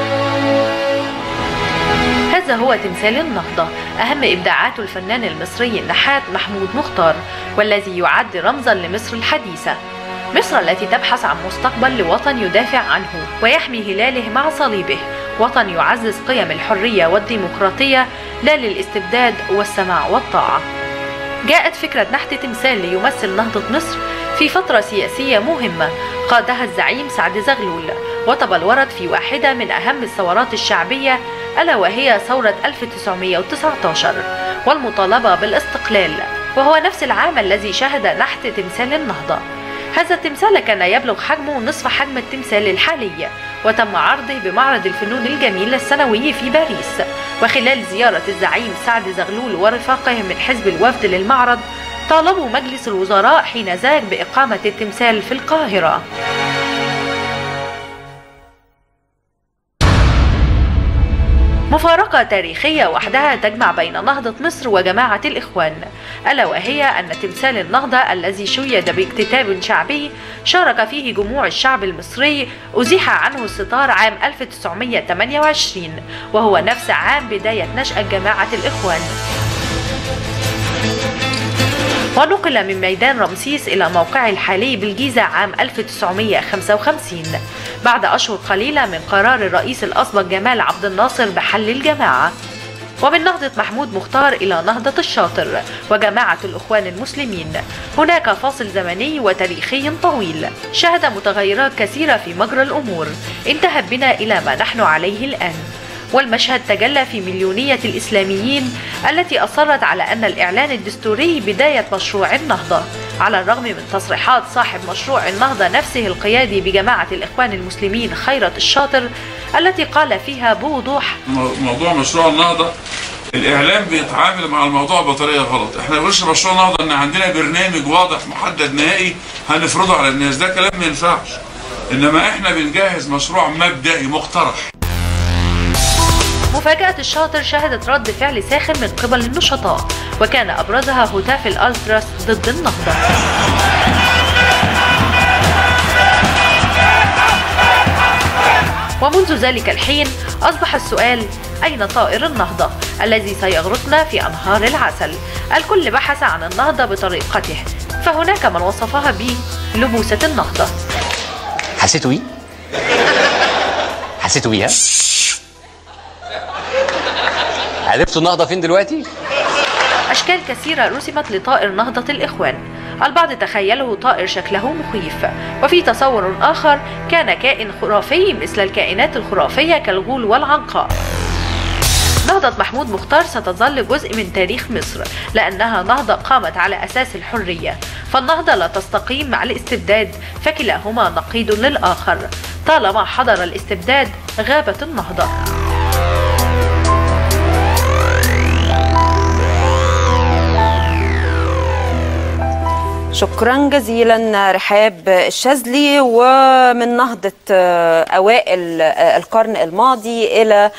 هذا هو تمثال النهضة أهم إبداعات الفنان المصري النحات محمود مختار والذي يعد رمزا لمصر الحديثة مصر التي تبحث عن مستقبل لوطن يدافع عنه ويحمي هلاله مع صليبه وطن يعزز قيم الحرية والديمقراطية لا للاستبداد والسماع والطاعة جاءت فكرة نحت تمثال ليمثل نهضة مصر في فترة سياسية مهمة قادها الزعيم سعد زغلول وتبلورت في واحدة من أهم الثورات الشعبية ألا وهي ثورة 1919 والمطالبة بالاستقلال وهو نفس العام الذي شهد نحت تمثال النهضة هذا التمثال كان يبلغ حجمه نصف حجم التمثال الحالي وتم عرضه بمعرض الفنون الجميلة السنوي في باريس وخلال زيارة الزعيم سعد زغلول ورفاقه من حزب الوفد للمعرض طالبوا مجلس الوزراء حين ذاك بإقامة التمثال في القاهرة مفارقة تاريخية وحدها تجمع بين نهضة مصر وجماعة الإخوان ألا وهي أن تمثال النهضة الذي شيد باكتتاب شعبي شارك فيه جموع الشعب المصري أزيح عنه الستار عام 1928 وهو نفس عام بداية نشأة جماعة الإخوان ونقل من ميدان رمسيس إلى موقعه الحالي بالجيزة عام 1955 بعد أشهر قليلة من قرار الرئيس الأسبق جمال عبد الناصر بحل الجماعة ومن نهضة محمود مختار إلى نهضة الشاطر وجماعة الإخوان المسلمين هناك فاصل زمني وتاريخي طويل شهد متغيرات كثيرة في مجرى الأمور انتهت بنا إلى ما نحن عليه الآن والمشهد تجلى في مليونية الإسلاميين التي أصرت على أن الإعلان الدستوري بداية مشروع النهضة على الرغم من تصريحات صاحب مشروع النهضة نفسه القيادي بجماعة الإخوان المسلمين خيرت الشاطر التي قال فيها بوضوح موضوع مشروع النهضه الاعلام بيتعامل مع الموضوع بطريقه غلط احنا ما بنقولش مشروع النهضه ان عندنا برنامج واضح محدد نهائي هنفرضه على الناس ده كلام ما ينفعش انما احنا بنجهز مشروع مبدئي مقترح مفاجأة الشاطر شهدت رد فعل ساخن من قبل النشطاء وكان أبرزها هتاف الألتراس ضد النهضة ومنذ ذلك الحين أصبح السؤال أين طائر النهضة الذي سيغرقنا في أنهار العسل الكل بحث عن النهضة بطريقته فهناك من وصفها بلبوسة النهضة حسيتوا ايه؟ حسيتوا بيها؟ عرفتوا النهضه فين دلوقتي؟ أشكال كثيرة رسمت لطائر نهضة الإخوان البعض تخيله طائر شكله مخيف وفي تصور آخر كان كائن خرافي مثل الكائنات الخرافية كالغول والعنقاء نهضة محمود مختار ستظل جزء من تاريخ مصر لأنها نهضة قامت على أساس الحرية فالنهضة لا تستقيم مع الاستبداد فكلاهما نقيض للآخر طالما حضر الاستبداد غابت النهضة شكرا جزيلا رحاب الشاذلي ومن نهضة آه، أوائل آه، القرن الماضي إلى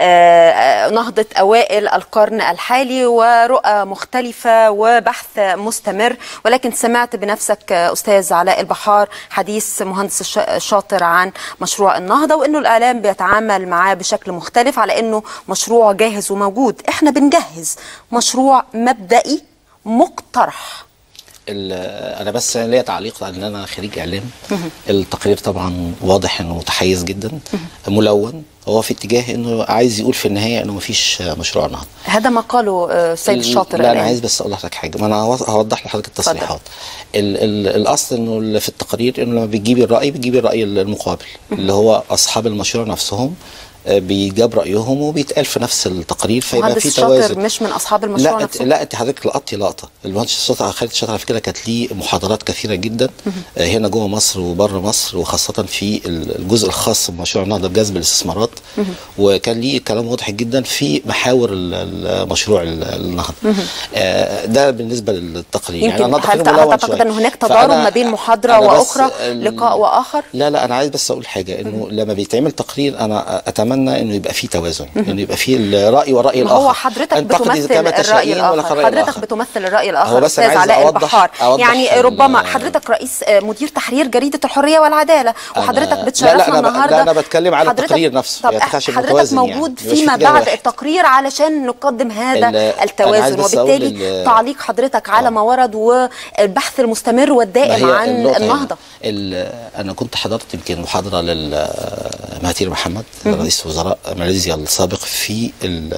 آه، نهضة أوائل القرن الحالي ورؤى مختلفة وبحث مستمر ولكن سمعت بنفسك آه، أستاذ علاء البحار حديث مهندس الش- الشاطر عن مشروع النهضة وإنه الإعلام بيتعامل معاه بشكل مختلف على إنه مشروع جاهز وموجود إحنا بنجهز مشروع مبدئي مقترح ال- انا بس ليا تعليق لان انا خريج اعلام التقرير طبعا واضح انه متحيز جدا ملون هو في اتجاه انه عايز يقول في النهايه انه مفيش مشروع نهضه هذا ما قاله آه، السيد الشاطر لا انا الآن. عايز بس اقول لحضرتك حاجه ما انا هوض- هوضح لحضرتك التصريحات ال ال الاصل انه اللي في التقرير انه لما بتجيبي الراي بتجيبي الراي المقابل اللي هو اصحاب المشروع نفسهم آه، بيجاب رايهم وبيتقال في نفس التقرير فيبقى مهندس في الشاطر توازن مش من أصحاب المشروع لا نفسه انت لا انت حضرتك لقطتي لقطه المهندس الشاطر خالد الشاطر على فكره كانت ليه محاضرات كثيره جدا آه، هنا جوه مصر وبره مصر وخاصه في الجزء الخاص بمشروع النهضه بجذب الاستثمارات وكان ليه كلام واضح جدا في محاور ال- ال- مشروع ال- النهضه آه، ده بالنسبه للتقرير يمكن انا هل تقرير ملون تعتقد شوية. أن هناك تضارب فأنا- ما بين محاضرة أنا بس وأخرى ال- لقاء وآخر لا لا انا عايز بس اقول حاجه انه لما بيتعمل تقرير انا اتمنى انه يبقى فيه توازن انه يبقى فيه الراي والراي ما الاخر هو حضرتك انتقدي بتمثل كما الرأي تشائين ولا الآخر كالرأي حضرتك الآخر. بتمثل الرأي هو الآخر بس أنا أستاذ عايز علاء أوضح- البحار أوضح يعني ال- ربما حضرتك رئيس آه، مدير تحرير جريدة الحرية والعدالة وحضرتك لا بتشرفنا لا انا ب- النهارده لا انا بتكلم على حضرتك- التقرير نفسه طب يعني تخش حضرتك متوازن موجود يعني. ميبقاش فيما اتجاه بعد واحد. التقرير علشان نقدم هذا ال- أنا عايز التوازن بس أقول وبالتالي ال- تعليق حضرتك على ما ورد والبحث المستمر ما والدائم هي عن النقطة هنا. النهضة ال- انا كنت حضرت يمكن محاضره للمهاتير محمد رئيس وزراء ماليزيا السابق في ال-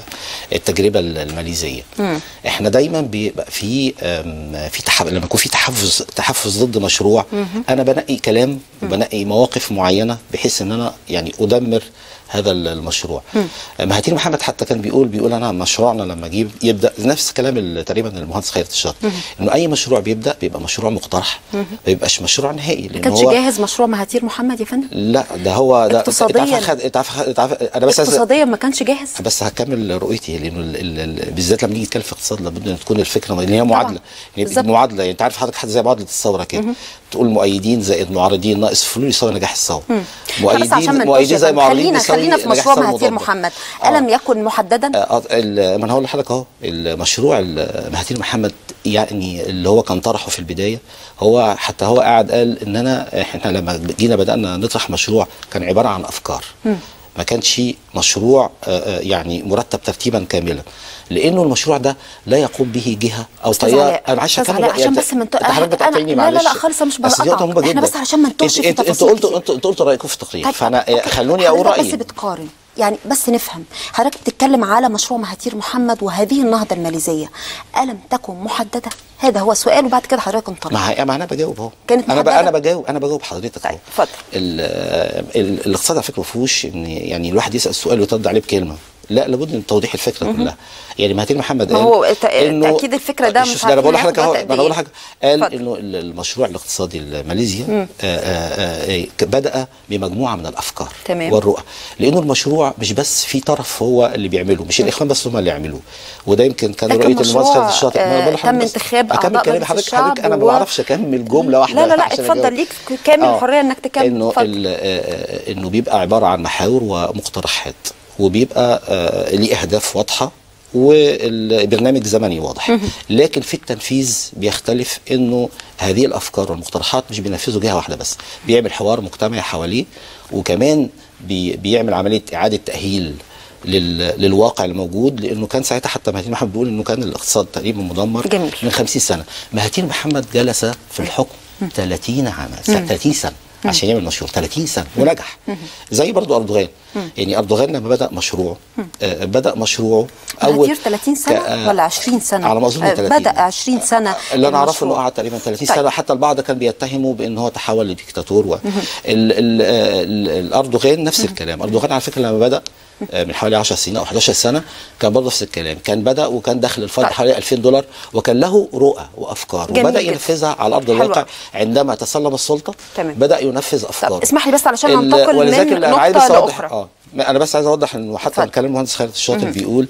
التجربه الماليزيه مم. احنا دايما بيبقى في أم، في تحف... لما يكون في تحفز تحفز ضد مشروع مهم. انا بنقي كلام وبنقي مواقف معينه بحيث ان انا يعني ادمر هذا المشروع مهاتير محمد حتى كان بيقول بيقول انا مشروعنا لما يجيب يبدا نفس كلام ال- تقريبا المهندس خيرت الشاطر مهم. انه اي مشروع بيبدا بيبقى مشروع مقترح مهم. ما بيبقاش مشروع نهائي ما لان كانش هو جاهز مشروع مهاتير محمد يا فندم لا ده هو ده اقتصادياً. انت عارف خد- انت عارف انت عارف انا بس عايز- اقتصاديا ما كانش جاهز بس هكمل رؤيتي لانه ال- ال- ال- بالذات لما نيجي نتكلم في اقتصاد لابد ان تكون الفكره لان هي معادله يعني بالظبط. معادله يعني انت عارف حضرتك حاجه زي معادله الثوره كده مهم. تقول مؤيدين زائد معارضين ناقص فلول يساوي نجاح الثوره مم. بس عشان مؤيدين ما مؤيدين نتوهش زي يا فندم، معارضين خلينا بيساوي خلينا في نجاح مشروع الثورة مهاتير المضادة. محمد ألم يكن محددا آه، ال- ما انا هقول لحضرتك اهو المشروع ال- مهاتير محمد يعني اللي هو كان طرحه في البدايه هو حتى هو قاعد قال ان انا احنا لما جينا بدانا نطرح مشروع كان عباره عن افكار مم. ما كانش مشروع آه، آه، يعني مرتب ترتيبا كاملا لانه المشروع ده لا يقوم به جهه او أستاذ تيار علاء، انا عايز أستاذ اكمل علاء، رأيي. عشان أنت- بس ما انت- انت حضرتك أنا- بتقاطعني لا، لا، معلش لا، خالص، أنا مش بس دي نقطة بقاطعك. مهمة إحنا جدا. بس علشان ما نتوهش انت- في انت- انت تفاصيل قلت كتير. انت انت قلت رايكم في التقرير طيب، فانا أوكي. خلوني اقول حضرتك رايي بس بتقارن يعني بس نفهم حضرتك بتتكلم على مشروع مهاتير محمد وهذه النهضة الماليزية ألم تكن محددة هذا هو السؤال وبعد كده حضرتك انطلق ما هي- ما انا بجاوب اهو كانت انا ب... محددة؟ انا بجاوب انا بجاوب حضرتك اهو اتفضل ال- ال- الاقتصاد على فكره ما فيهوش ان يعني الواحد يسال سؤال ويرد عليه بكلمه لا لابد من توضيح الفكره مهم. كلها يعني مهاتير محمد ما قال هو ت- إنه- تأكيد الفكرة ده شوف مش ده انا بقول عارفين لحضرتك اهو هياخد ده انا وقت بقول قد لحضرتك قال اتفضل. انه ال- المشروع الاقتصادي الماليزي مم. آه، آه، آه، ك- بدا بمجموعه من الافكار تمام. والرؤى لانه المشروع مش بس في طرف هو اللي بيعمله مش الاخوان بس هم اللي يعملوه وده يمكن كان لكن رؤيه المهندس مشروع، خالد الشاطئ ما أنا بقول آه، لحضرتك تم بس. انتخاب اكمل أعضاء كلامي مجلس حضرتك الشعب حضرتك انا ما و- بعرفش اكمل جمله واحده لا لا لا عشان اتفضل أجاوب. ليك كامل آه. الحرية انك تكمل انه اتفضل. ال- آه، آه، انه بيبقى عباره عن محاور ومقترحات وبيبقى آه، ليه اهداف واضحه والبرنامج زمني واضح مهم. لكن في التنفيذ بيختلف انه هذه الافكار والمقترحات مش بينفذوا جهه واحده بس بيعمل حوار مجتمعي حواليه وكمان بي بيعمل عمليه اعاده تاهيل لل... للواقع الموجود لانه كان ساعتها حتى مهاتير محمد بيقول انه كان الاقتصاد تقريبا مدمر جميل. من 50 سنه مهاتير محمد جلس في الحكم 30 عاما مم. 30 سنه مم. عشان يعمل مشروع 30 سنه ونجح زي برضو اردوغان مم. يعني اردوغان لما بدا مشروعه مم. آه بدا مشروعه مهاتير 30 سنة ك- آه، ولا 20 سنة على ما أظن آه، 30. بدأ 20 سنة اللي انا اعرفه انه المشروع. قعد تقريبا 30 طيب. سنه حتى البعض كان بيتهمه بان هو تحول لديكتاتور و... ال... مهم. ال... ال... الاردوغان نفس الكلام اردوغان على فكره لما بدا آه، من حوالي 10 سنين او 11 سنه كان برضه نفس الكلام كان بدا وكان دخل الفرد حوالي 2000 دولار وكان له رؤى وافكار جميل وبدا جدا. ينفذها على ارض حلو الواقع أوي. عندما تسلم السلطه تمام. بدا ينفذ افكاره اسمح لي بس علشان ال- ننتقل ولذلك من أنا عايز نقطة بس أوضح- لأخرى اه ما انا بس عايز اوضح انه حتى كلام المهندس خالد الشاطر مهم. بيقول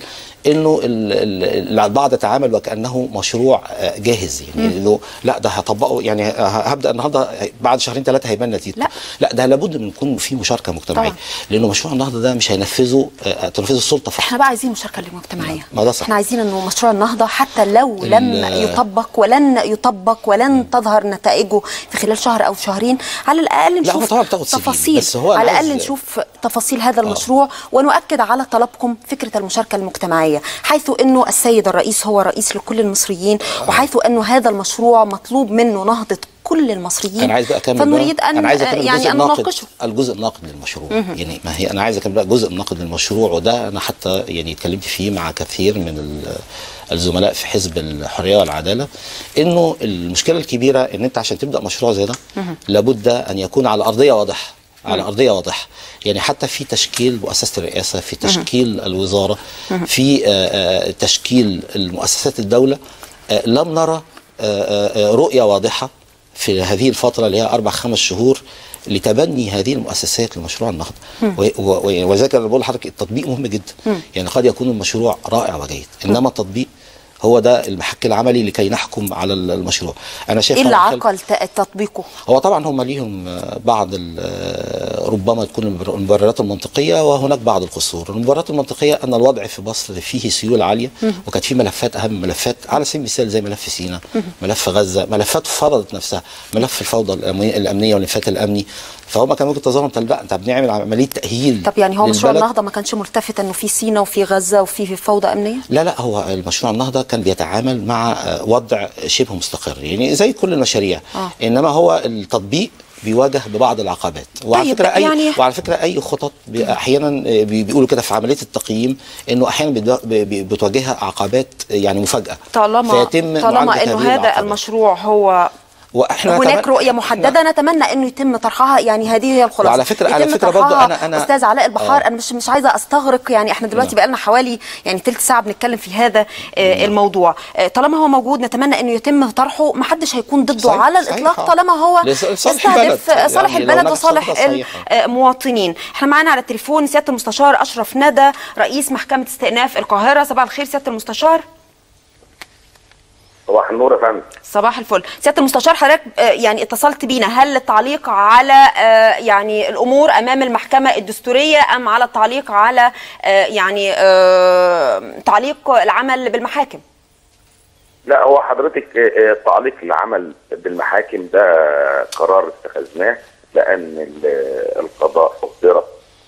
انه ال- ال- البعض يتعامل وكانه مشروع آه، جاهز يعني مم. انه لا ده هطبقه يعني ه- هبدا النهارده بعد شهرين ثلاثه هيبان نتيجته لا لا ده لابد من يكون في مشاركه مجتمعيه طبعا. لانه مشروع النهضه ده مش هينفذه آه، تنفيذ السلطه فقط احنا بقى عايزين مشاركه مجتمعيه ما ده صح احنا عايزين انه مشروع النهضه حتى لو لم ال- يطبق ولن يطبق ولن تظهر نتائجه في خلال شهر او شهرين على الاقل لا، هو نشوف طبعا بتاخد سنين، تفاصيل بس هو على أنا الاقل عايز- نشوف تفاصيل هذا المشروع ونؤكد على طلبكم فكره المشاركه المجتمعيه حيث انه السيد الرئيس هو رئيس لكل المصريين وحيث انه هذا المشروع مطلوب منه نهضه كل المصريين انا عايز بقى اكمل فنريد بقى. ان انا عايز اكمل يعني الجزء ان الناقد نناقشه الجزء الناقد للمشروع مهم. يعني ما هي انا عايز اكمل بقى الجزء الناقد للمشروع وده انا حتى يعني اتكلمت فيه مع كثير من ال- الزملاء في حزب الحريه والعداله انه المشكله الكبيره ان انت عشان تبدا مشروع زي ده لابد ان يكون على ارضيه واضحه على مم. ارضيه واضحه يعني حتى في تشكيل مؤسسه الرئاسه في مهم. تشكيل الوزاره مهم. في آه، آه، تشكيل المؤسسات الدوله آه، لم نرى آه، آه، رؤيه واضحه في هذه الفتره اللي هي اربع خمس شهور لتبني هذه المؤسسات لمشروع النهضه مم. و- و- وذلك انا بقول لحضرتك التطبيق مهم جدا مم. يعني قد يكون المشروع رائع وجيد انما التطبيق هو ده المحك العملي لكي نحكم على المشروع انا شايف ايه اللي هذا الخل- عقل ت- تطبيقه هو طبعا هم ليهم آه، بعض ال- آه، ربما تكون المبر- المبررات المنطقيه وهناك بعض القصور المبررات المنطقيه ان الوضع في مصر فيه سيوله عاليه مم. وكانت في ملفات اهم ملفات على سبيل المثال زي ملف سيناء مم. ملف غزه ملفات فرضت نفسها ملف الفوضى الأمنية- الامنيه والانفلات الامني فهم كانوا وجهه نظرهم طب لا انت بنعمل عمليه تاهيل طب يعني هو مشروع للبلد. النهضه ما كانش ملتفت انه في سينا وفي غزه وفي في فوضى امنيه لا لا هو المشروع النهضه كان بيتعامل مع آه، وضع شبه مستقر يعني زي كل المشاريع آه. انما هو التطبيق بيواجه ببعض العقبات وعلى طيب، فكره اي يعني- وعلى فكره اي خطط بي- احيانا آه، بي- بيقولوا كده في عمليه التقييم انه احيانا بتوا- بي- بي- بتواجهها عقبات يعني مفاجاه طالما فيتم طالما معالجة انه هذه هذا العقبات. المشروع هو واحنا هناك نتمنى- رؤيه محدده نتمنى انه يتم طرحها يعني هذه هي الخلاصه وعلى فكرة- على يتم فكرة برضو طرحها. أنا- أنا- استاذ علاء البحار آه. انا مش مش عايزه استغرق يعني احنا دلوقتي نعم. بقى لنا حوالي يعني ثلث ساعه بنتكلم في هذا آه الموضوع آه طالما هو موجود نتمنى انه يتم طرحه ما حدش هيكون ضده صحيح- على صحيح، الاطلاق آه. طالما هو لصالح البلد. يستهدف آه، صالح يعني لو البلد هناك وصالح خطة صحيحة. المواطنين احنا معانا على التليفون سياده المستشار اشرف ندى رئيس محكمه استئناف القاهره صباح الخير سياده المستشار صباح النور يا فندم صباح الفل سياده المستشار حضرتك آه، يعني اتصلت بينا هل التعليق على آه، يعني الامور امام المحكمه الدستوريه ام على التعليق على آه، يعني آه، تعليق العمل بالمحاكم لا هو حضرتك آه، آه، تعليق العمل بالمحاكم ده قرار اتخذناه لان ال- القضاء اصدرت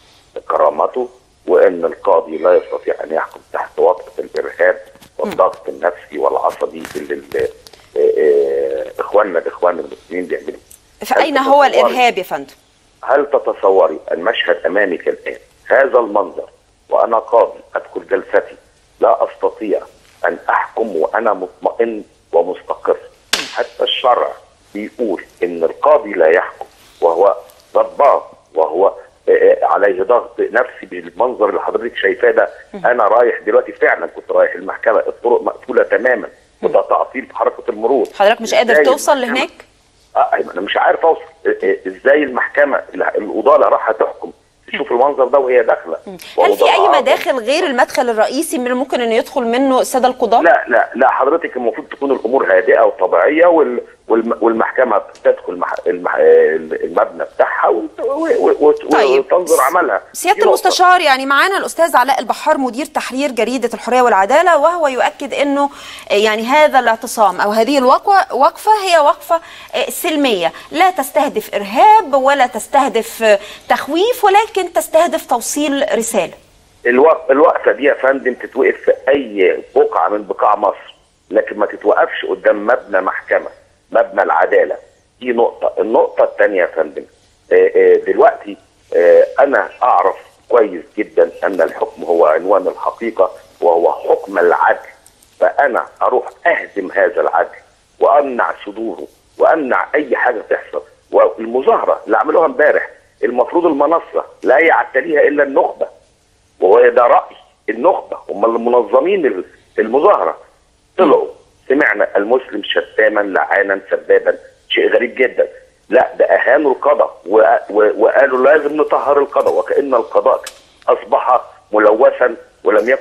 كرامته وان القاضي لا يستطيع ان يحكم تحت وطأة الارهاب والضغط النفسي والعصبي اللي ال- آه، آه، اخواننا الاخوان المسلمين بيعملوا فاين هو الارهاب يا فندم هل تتصوري المشهد امامك الان هذا المنظر وانا قاضي ادخل جلستي لا استطيع ان احكم وانا مطمئن ومستقر حتى الشرع بيقول ان القاضي لا يحكم وهو غضبان وهو آه، آه، عليه ضغط نفسي بالمنظر اللي حضرتك شايفاه ده انا رايح دلوقتي فعلا كنت رايح المحكمه الطرق مقفوله تماما وده تعطيل في حركه المرور حضرتك مش قادر إزاي توصل المحكمة- لهناك اه أيوة، انا مش عارف اوصل إيه- إيه، ازاي المحكمه ال- القضاه اللي راح تحكم تشوف المنظر ده وهي داخله هل في اي ووضعها- مداخل غير المدخل الرئيسي من الممكن ان يدخل منه الساده القضاه لا لا لا حضرتك المفروض تكون الامور هادئه وطبيعيه وال والم- والمحكمه تدخل مح... المح... المبنى بتاعها وت- و- و- وت- طيب. وتنظر عملها سياده دي نقطة. المستشار يعني معانا الاستاذ علاء البحار مدير تحرير جريده الحريه والعداله وهو يؤكد انه يعني هذا الاعتصام او هذه الوقفه وقفه هي وقفه آه، سلميه لا تستهدف ارهاب ولا تستهدف آه، تخويف ولكن تستهدف توصيل رساله الوق... الوقفه دي يا فندم تتوقف في اي بقعه من بقاع مصر لكن ما تتوقفش قدام مبنى محكمه مبنى العداله دي نقطه النقطه الثانيه يا فندم آه، آه، دلوقتي آه، انا اعرف كويس جدا ان الحكم هو عنوان الحقيقه وهو حكم العدل فانا اروح اهدم هذا العدل وامنع صدوره وامنع اي حاجه تحصل والمظاهره اللي عملوها امبارح المفروض المنصه لا يعتليها الا النخبه وهو ده راي النخبه هم المنظمين المظاهره طلعوا سمعنا المسلم شتاما لعانا سبابا شيء غريب جدا لا ده اهانوا القضاء و- و- وقالوا لازم نطهر القضاء وكان القضاء اصبح ملوثا ولم يكن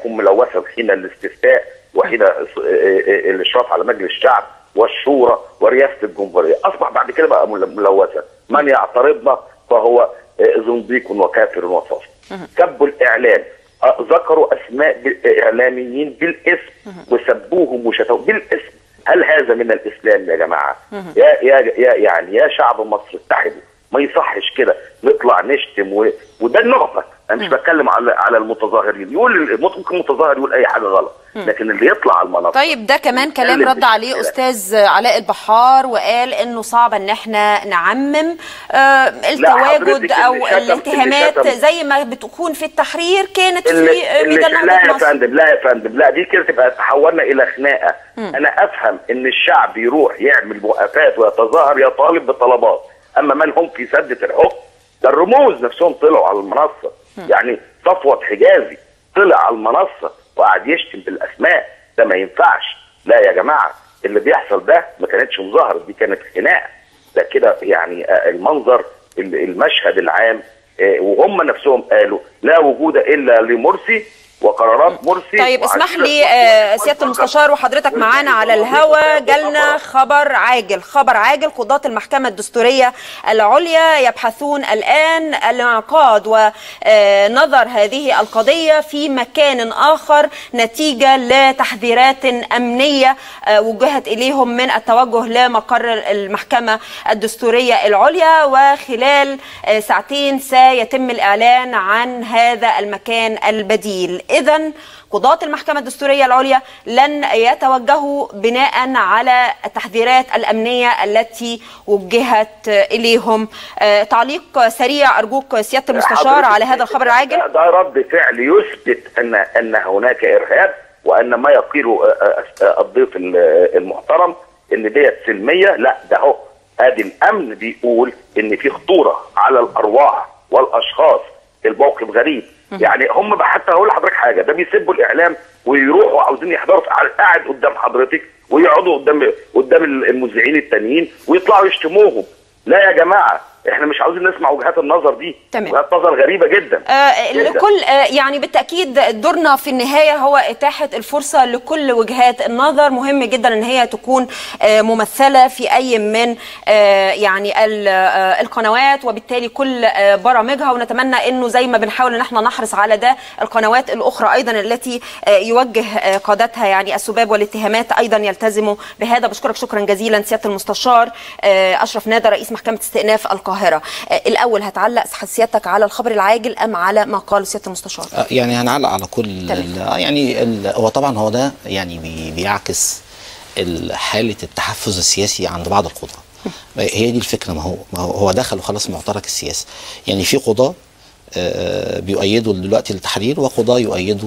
تكون ملوثه حين الاستفتاء وحين آه، آه، الاشراف على مجلس الشعب والشورى ورئاسه الجمهوريه اصبح بعد كده بقى مل- ملوثه من يعترضنا فهو آه، زنديق وكافر وفاسق سبوا الاعلام آه، ذكروا اسماء ب- اعلاميين بالاسم وسبوهم وشتموا بالاسم هل هذا من الاسلام يا جماعه يا يا يا يعني يا شعب مصر اتحدوا ما يصحش كده نطلع نشتم و... وده النقطه انا مش بتكلم على على المتظاهرين يقول ممكن متظاهر يقول اي حاجه غلط مم. لكن اللي يطلع على المنصه طيب ده كمان كلام يتكلم رد عليه بالشكل ده. استاذ علاء البحار وقال انه صعب ان احنا نعمم آه التواجد حضرتك او اللي شتم- اللي الاتهامات شتم- زي ما بتكون في التحرير كانت اللي في آه، اللي ميدان لا نهضة يا مصر فندم لا يا فندم لا دي كده تبقى تحولنا الى خناقه مم. انا افهم ان الشعب يروح يعمل وقفات ويتظاهر يطالب بطلبات اما من هم في سده الحكم ده الرموز نفسهم طلعوا على المنصه يعني صفوت حجازي طلع على المنصه وقعد يشتم بالاسماء ده ما ينفعش لا يا جماعه اللي بيحصل ده ما كانتش مظاهره دي كانت خناقه ده كده يعني آه، المنظر ال- المشهد العام آه، وهم نفسهم قالوا لا وجود الا لمرسي وقرارات مرسي طيب اسمح وعشان لي آه، سياده المستشار وحضرتك معانا على الهوا جالنا خبر عاجل خبر عاجل قضاة المحكمة الدستورية العليا يبحثون الآن الانعقاد ونظر هذه القضية في مكان آخر نتيجة لتحذيرات أمنية آه، وجهت إليهم من التوجه لمقر المحكمة الدستورية العليا وخلال آه، ساعتين سيتم الإعلان عن هذا المكان البديل إذا قضاة المحكمة الدستورية العليا لن يتوجهوا بناء على التحذيرات الأمنية التي وجهت إليهم آه، تعليق سريع أرجوك سيادة المستشار حضرتك على هذا الخبر العاجل ده, ده رد فعل يثبت ان ان هناك ارهاب وان ما يقيله آه، آه، الضيف ال- المحترم ان ديت سلميه لا ده اهو ادي الامن بيقول ان في خطوره على الارواح والاشخاص الموقف غريب يعني هم بقى حتى هقول لحضرتك حاجه ده بيسبوا الاعلام ويروحوا عاوزين يحضروا في- قاعد قدام حضرتك ويقعدوا قدام قدام المذيعين التانيين ويطلعوا يشتموهم لا يا جماعه احنا مش عاوزين نسمع وجهات النظر دي تمام. وجهات نظر غريبه جدا آه، جداً. لكل آه، يعني بالتاكيد دورنا في النهايه هو اتاحه الفرصه لكل وجهات النظر مهم جدا ان هي تكون آه، ممثله في اي من آه، يعني ال- آه، القنوات وبالتالي كل آه، برامجها ونتمنى انه زي ما بنحاول ان احنا نحرص على ده القنوات الاخرى ايضا التي آه، يوجه آه، قادتها يعني السباب والاتهامات ايضا يلتزموا بهذا بشكرك شكرا جزيلا سياده المستشار آه، اشرف نادر رئيس محكمه استئناف القاهره آه، الاول هتعلق سيادتك على الخبر العاجل ام على ما قاله سياده المستشار آه، يعني هنعلق على كل ال- آه، يعني ال- هو طبعا هو ده يعني بي- بيعكس ال- حاله التحفز السياسي عند بعض القضاه هي دي الفكره ما هو ما هو هو دخل وخلاص معترك السياسي يعني في قضاه آه، بيؤيدوا دلوقتي التحرير وقضاه يؤيدوا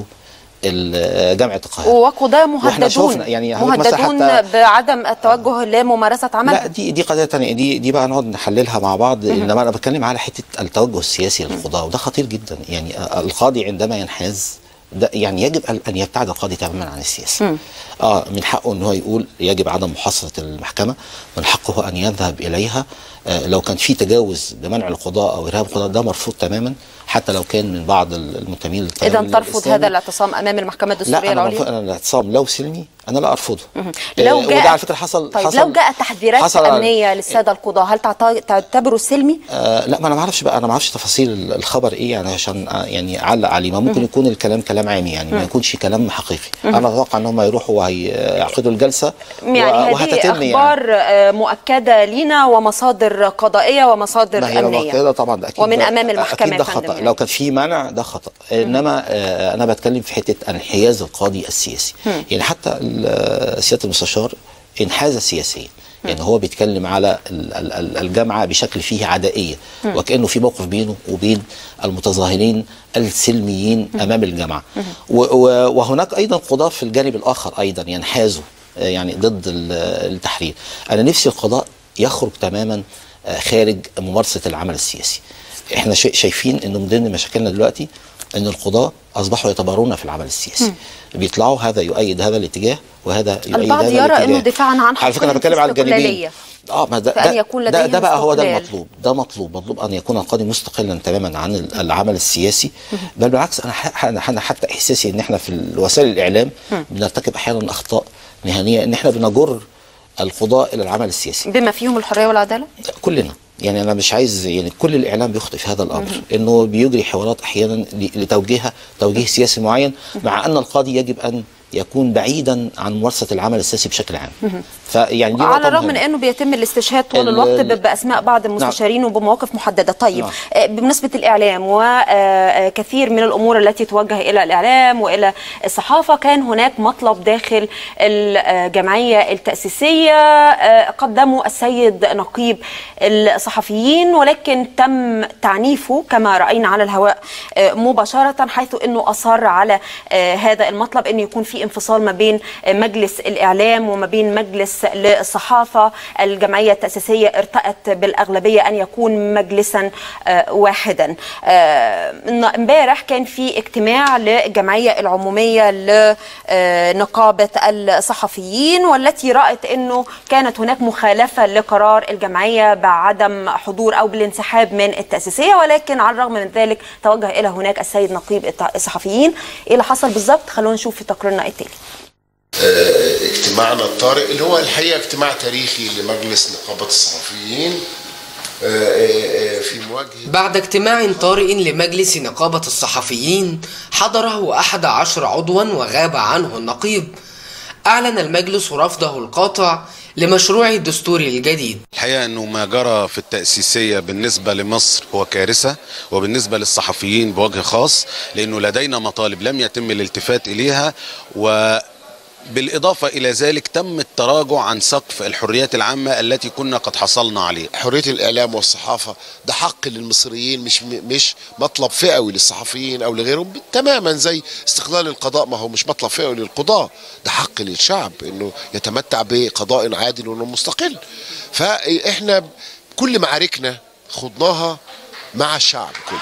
ال- جامعه القاهره وقضاة واحنا مهددون شفنا يعني حضرتك مثلا مهددون حتى- بعدم التوجه لممارسه لا عملهم دي دي قضيه تانية دي دي بقى نقعد نحللها مع بعض انما انا بتكلم على حته التوجه السياسي للقضاه وده خطير جدا يعني آه، القاضي عندما ينحاز ده يعني يجب أن- ان يبتعد القاضي تماما عن السياسه اه من حقه ان هو يقول يجب عدم محاصره المحكمه من حقه ان يذهب اليها آه لو كان في تجاوز بمنع القضاء او ارهاب القضاء ده مرفوض تماما حتى لو كان من بعض المنتمين للتيار اذا ترفض الإسلامي. هذا الاعتصام امام المحكمه لا الدستوريه انا العليا مرفوض انا الاعتصام لو سلمي انا لا ارفضه مهم. آه، لو وده جاء على فكره حصل طيب حصل لو جاء تحذيرات حصل- امنيه للساده القضاه هل تعت- تعتبره سلمي آه لا ما انا ما اعرفش بقى انا ما اعرفش تفاصيل الخبر ايه يعني عشان آه يعني اعلق عليه ما ممكن مم. يكون الكلام كلام عامي يعني ما مم. يكونش كلام حقيقي مم. انا اتوقع ان هم يروحوا وهيعقدوا الجلسه يعني و- هذه وهتتم يعني اخبار آه، مؤكده لينا ومصادر قضائيه ومصادر ما هي لو امنيه كده طبعا ده اكيد ومن ده- امام المحكمه اكيد ده يا فندم خطا يعني. لو كان في منع ده خطا انما آه انا بتكلم في حته انحياز القاضي السياسي مم. يعني حتى ال- سياده المستشار انحاز سياسيا يعني هو بيتكلم على ال- ال- ال- الجامعه بشكل فيه عدائيه مم. وكانه في موقف بينه وبين المتظاهرين السلميين امام الجامعه و- و- وهناك ايضا قضاه في الجانب الاخر ايضا ينحازوا آه، يعني ضد ال- التحرير انا نفسي القضاء يخرج تماما آه، خارج ممارسه العمل السياسي احنا شا- شايفين انه من ضمن مشاكلنا دلوقتي ان القضاة اصبحوا يتبارون في العمل السياسي بيطلعوا هذا يؤيد هذا الاتجاه وهذا يؤيد البعض هذا يرى الاتجاه انه دفاعا عن على فكره انا حقوق بتكلم على الجانبين الاستقلالية. اه ما ده فأن ده, يكون ده, لديهم ده بقى هو ده استقلال. المطلوب ده مطلوب مطلوب ان يكون القاضي مستقلا تماما عن ال- العمل السياسي بل بالعكس انا ح- انا أنا حتى احساسي ان احنا في وسائل الاعلام مم. بنرتكب احيانا اخطاء مهنيه ان احنا بنجر القضاء الى العمل السياسي بما فيهم الحريه والعداله كلنا يعني انا مش عايز يعني كل الاعلام بيخطئ في هذا الامر انه بيجري حوارات احيانا ل- لتوجيهها توجيه سياسي معين مع ان القاضي يجب ان يكون بعيدا عن ممارسه العمل السياسي بشكل عام فيعني دي على نقطة الرغم من مهمة. انه بيتم الاستشهاد طول ال- الوقت ال- ب- باسماء بعض المستشارين وبمواقف محدده طيب نعم. آه، بمناسبه الاعلام وكثير من الامور التي توجه الى الاعلام والى الصحافه كان هناك مطلب داخل الجمعيه التاسيسيه آه، قدمه السيد نقيب الصحفيين ولكن تم تعنيفه كما راينا على الهواء آه، مباشره حيث انه اصر على آه، هذا المطلب انه يكون في انفصال ما بين آه، مجلس الاعلام وما بين مجلس للصحافه الجمعيه التاسيسيه ارتأت بالاغلبيه ان يكون مجلسا آه، واحدا آه، امبارح كان في اجتماع للجمعيه العموميه لنقابه الصحفيين والتي رأت انه كانت هناك مخالفه لقرار الجمعيه بعدم حضور او بالانسحاب من التاسيسيه ولكن على الرغم من ذلك توجه الى هناك السيد نقيب الصحفيين ايه اللي حصل بالظبط خلونا نشوف في تقريرنا التالي آه، اجتماعنا الطارئ اللي هو الحقيقه اجتماع تاريخي لمجلس نقابه الصحفيين آه، آه، آه، في مواجهه بعد اجتماع طارئ لمجلس نقابة الصحفيين حضره أحد عشر عضوا وغاب عنه النقيب أعلن المجلس رفضه القاطع لمشروع الدستور الجديد الحقيقة أنه ما جرى في التأسيسية بالنسبة لمصر هو كارثة وبالنسبة للصحفيين بوجه خاص لأنه لدينا مطالب لم يتم الالتفات إليها و بالإضافة إلى ذلك تم التراجع عن سقف الحريات العامة التي كنا قد حصلنا عليه حريه الاعلام والصحافه ده حق للمصريين مش مش مطلب فئوي للصحفيين او لغيرهم تماما زي استقلال القضاء ما هو مش مطلب فئوي للقضاة ده حق للشعب انه يتمتع بقضاء عادل ومستقل فاحنا كل معاركنا خضناها مع الشعب كله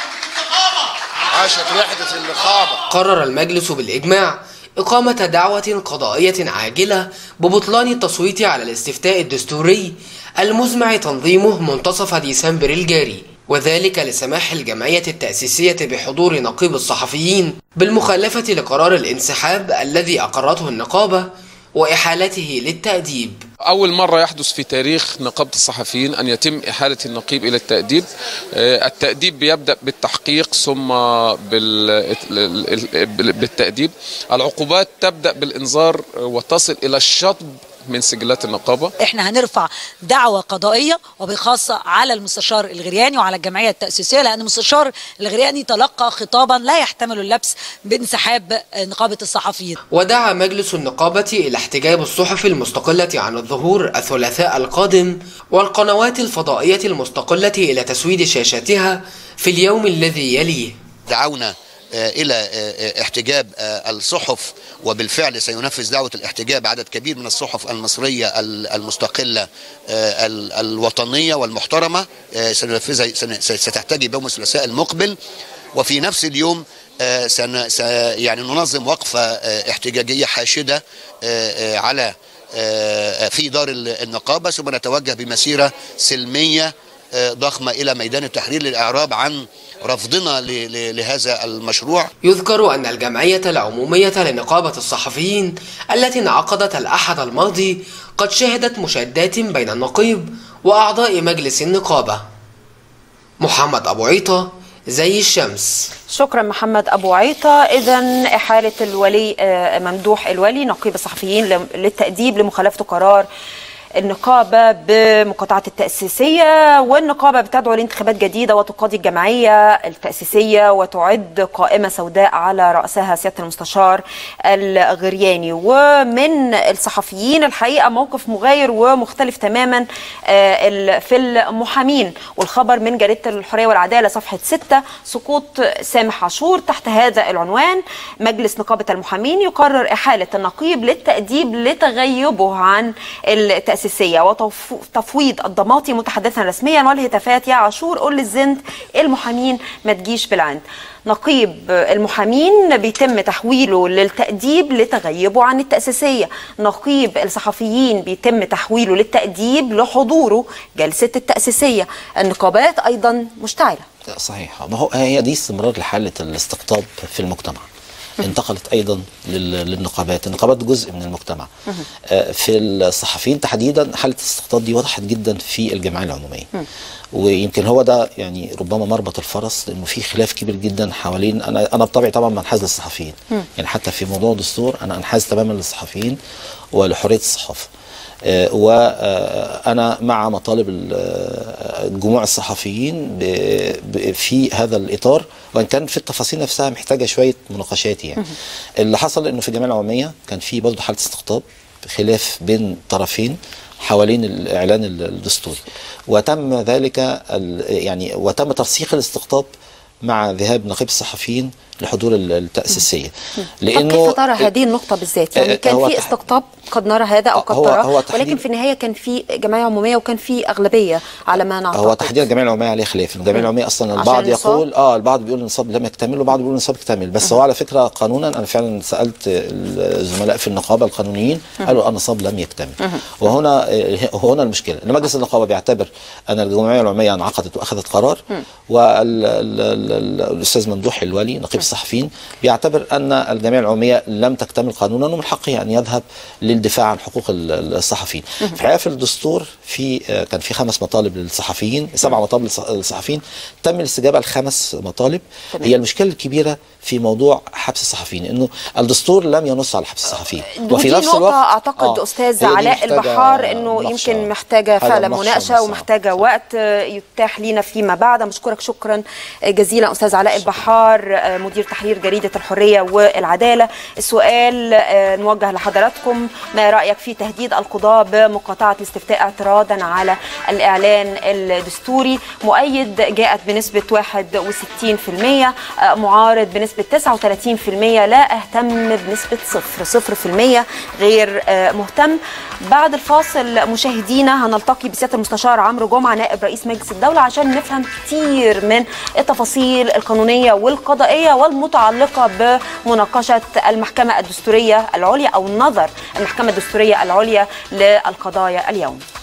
عاشت وحدة النقابة قرر المجلس بالإجماع إقامة دعوة قضائية عاجلة ببطلان التصويت على الاستفتاء الدستوري المزمع تنظيمه منتصف ديسمبر الجاري وذلك لسماح الجمعية التأسيسية بحضور نقيب الصحفيين بالمخالفة لقرار الانسحاب الذي أقرته النقابة وإحالته للتأديب أول مرة يحدث في تاريخ نقابة الصحفيين أن يتم إحالة النقيب إلى التأديب آه، التأديب بيبدأ بالتحقيق ثم بال- ال- بالتأديب العقوبات تبدأ بالإنذار وتصل إلى الشطب من سجلات النقابة احنا هنرفع دعوة قضائية وبخاصة على المستشار الغرياني وعلى الجمعية التأسيسية لأن المستشار الغرياني تلقى خطابا لا يحتمل اللبس بانسحاب نقابة الصحفيين ودعا مجلس النقابة إلى احتجاب الصحف المستقلة عن الظهور الثلاثاء القادم والقنوات الفضائية المستقلة إلى تسويد شاشاتها في اليوم الذي يليه دعونا آه، الى آه، آه، احتجاب آه، الصحف وبالفعل سينفذ دعوه الاحتجاب عدد كبير من الصحف المصريه ال- المستقله آه، ال- الوطنيه والمحترمه آه، سننفذها سن- س- ستحتجب يوم الثلاثاء المقبل وفي نفس اليوم آه، سن س- يعني ننظم وقفه آه، احتجاجيه حاشده آه، آه، على آه، في دار ال- النقابه ثم نتوجه بمسيره سلميه آه، ضخمه الى ميدان التحرير للاعراب عن رفضنا ل- ل- لهذا المشروع يذكر أن الجمعية العمومية لنقابة الصحفيين التي انعقدت الأحد الماضي قد شهدت مشادات بين النقيب وأعضاء مجلس النقابة محمد أبو عيطة زي الشمس شكرا محمد ابو عيطه اذا احاله الولي آه، ممدوح الولي نقيب الصحفيين لم- للتاديب لمخالفه قرار النقابة بمقاطعة التأسيسية والنقابة بتدعو لانتخابات جديدة وتقاضي الجمعية التأسيسية وتعد قائمة سوداء على رأسها سيادة المستشار الغرياني ومن الصحفيين الحقيقة موقف مغاير ومختلف تماما آه، ال- في المحامين والخبر من جريدة الحرية والعدالة صفحة 6 سقوط سامح عاشور تحت هذا العنوان مجلس نقابة المحامين يقرر إحالة النقيب للتأديب لتغيبه عن التأسيسية التأسيسية وتفويض الضماطي متحدثا رسميا والهتافات يا عاشور قول للزند المحامين ما تجيش بالعند نقيب المحامين بيتم تحويله للتأديب لتغيبه عن التأسيسية نقيب الصحفيين بيتم تحويله للتأديب لحضوره جلسة التأسيسية النقابات أيضا مشتعلة صحيح ما هو هي دي استمرار لحالة الاستقطاب في المجتمع انتقلت ايضا لل- للنقابات النقابات جزء من المجتمع آه، في الصحفيين تحديدا حاله الاستقطاب دي وضحت جدا في الجمعيه العموميه ويمكن هو ده يعني ربما مربط الفرس لانه في خلاف كبير جدا حوالين انا انا بطبعي طبعا منحاز للصحفيين مم. يعني حتى في موضوع الدستور انا انحاز تماما للصحفيين ولحريه الصحافه وانا مع مطالب ال- آه، جموع الصحفيين ب- ب- في هذا الاطار وان كان في التفاصيل نفسها محتاجه شويه مناقشات يعني اللي حصل انه في الجمعيه العموميه كان في برضه حاله استقطاب خلاف بين طرفين حوالين الاعلان الدستوري وتم ذلك ال- يعني وتم ترسيخ الاستقطاب مع ذهاب نقيب الصحفيين لحضور ال- التأسيسية طب كيف ترى هذه النقطة بالذات؟ يعني آه، كان هو في تح- استقطاب قد نرى هذا أو قد هو- تراه هو تحديد- ولكن في النهاية كان في جمعية عمومية وكان في أغلبية على ما نعتقد هو تحديدا الجمعيه العموميه عليه خلاف الجمعيه العموميه اصلا عشان البعض النصاب؟ يقول اه البعض بيقول النصاب لم يكتمل والبعض بيقول النصاب اكتمل بس هو على فكره قانونا انا فعلا سالت الزملاء في النقابه القانونيين قالوا النصاب لم يكتمل وهنا هنا المشكله ان مجلس النقابه بيعتبر ان الجمعيه العموميه انعقدت واخذت قرار والاستاذ ممدوح الولي نقيب الصحفيين بيعتبر ان الجمعيه العموميه لم تكتمل قانونا ومن حقه ان يذهب للدفاع عن حقوق ال- الصحفيين في الحقيقه في الدستور في آه، كان في خمس مطالب للصحفيين سبع مطالب للص- للصحفيين تم الاستجابه لخمس مطالب تمام. هي المشكله الكبيره في موضوع حبس الصحفيين انه الدستور لم ينص على حبس الصحفيين ودي نقطة أعتقد آه، أستاذ هي دي علاء محتاجة البحار إنه مناقشة. يمكن محتاجة حاجة فعلا مناقشة مناقشة ومساعدة. ومحتاجة وقت آه، يتاح لينا فيما بعد بشكرك شكرا جزيلا أستاذ علاء البحار آه، مدير تحرير جريدة الحرية والعدالة السؤال آه، نوجه لحضراتكم ما رأيك في تهديد القضاء بمقاطعة الاستفتاء اعتراضا على الإعلان الدستوري مؤيد جاءت بنسبة 61% آه، معارض بنسبة 39% لا أهتم بنسبة صفر صفر في المية غير آه، مهتم بعد الفاصل مشاهدينا هنلتقي بسيادة المستشار عمرو جمعة نائب رئيس مجلس الدولة عشان نفهم كتير من التفاصيل القانونية والقضائية والمتعلقة بمناقشة المحكمة الدستورية العليا أو نظر المحكمة الدستورية العليا للقضايا اليوم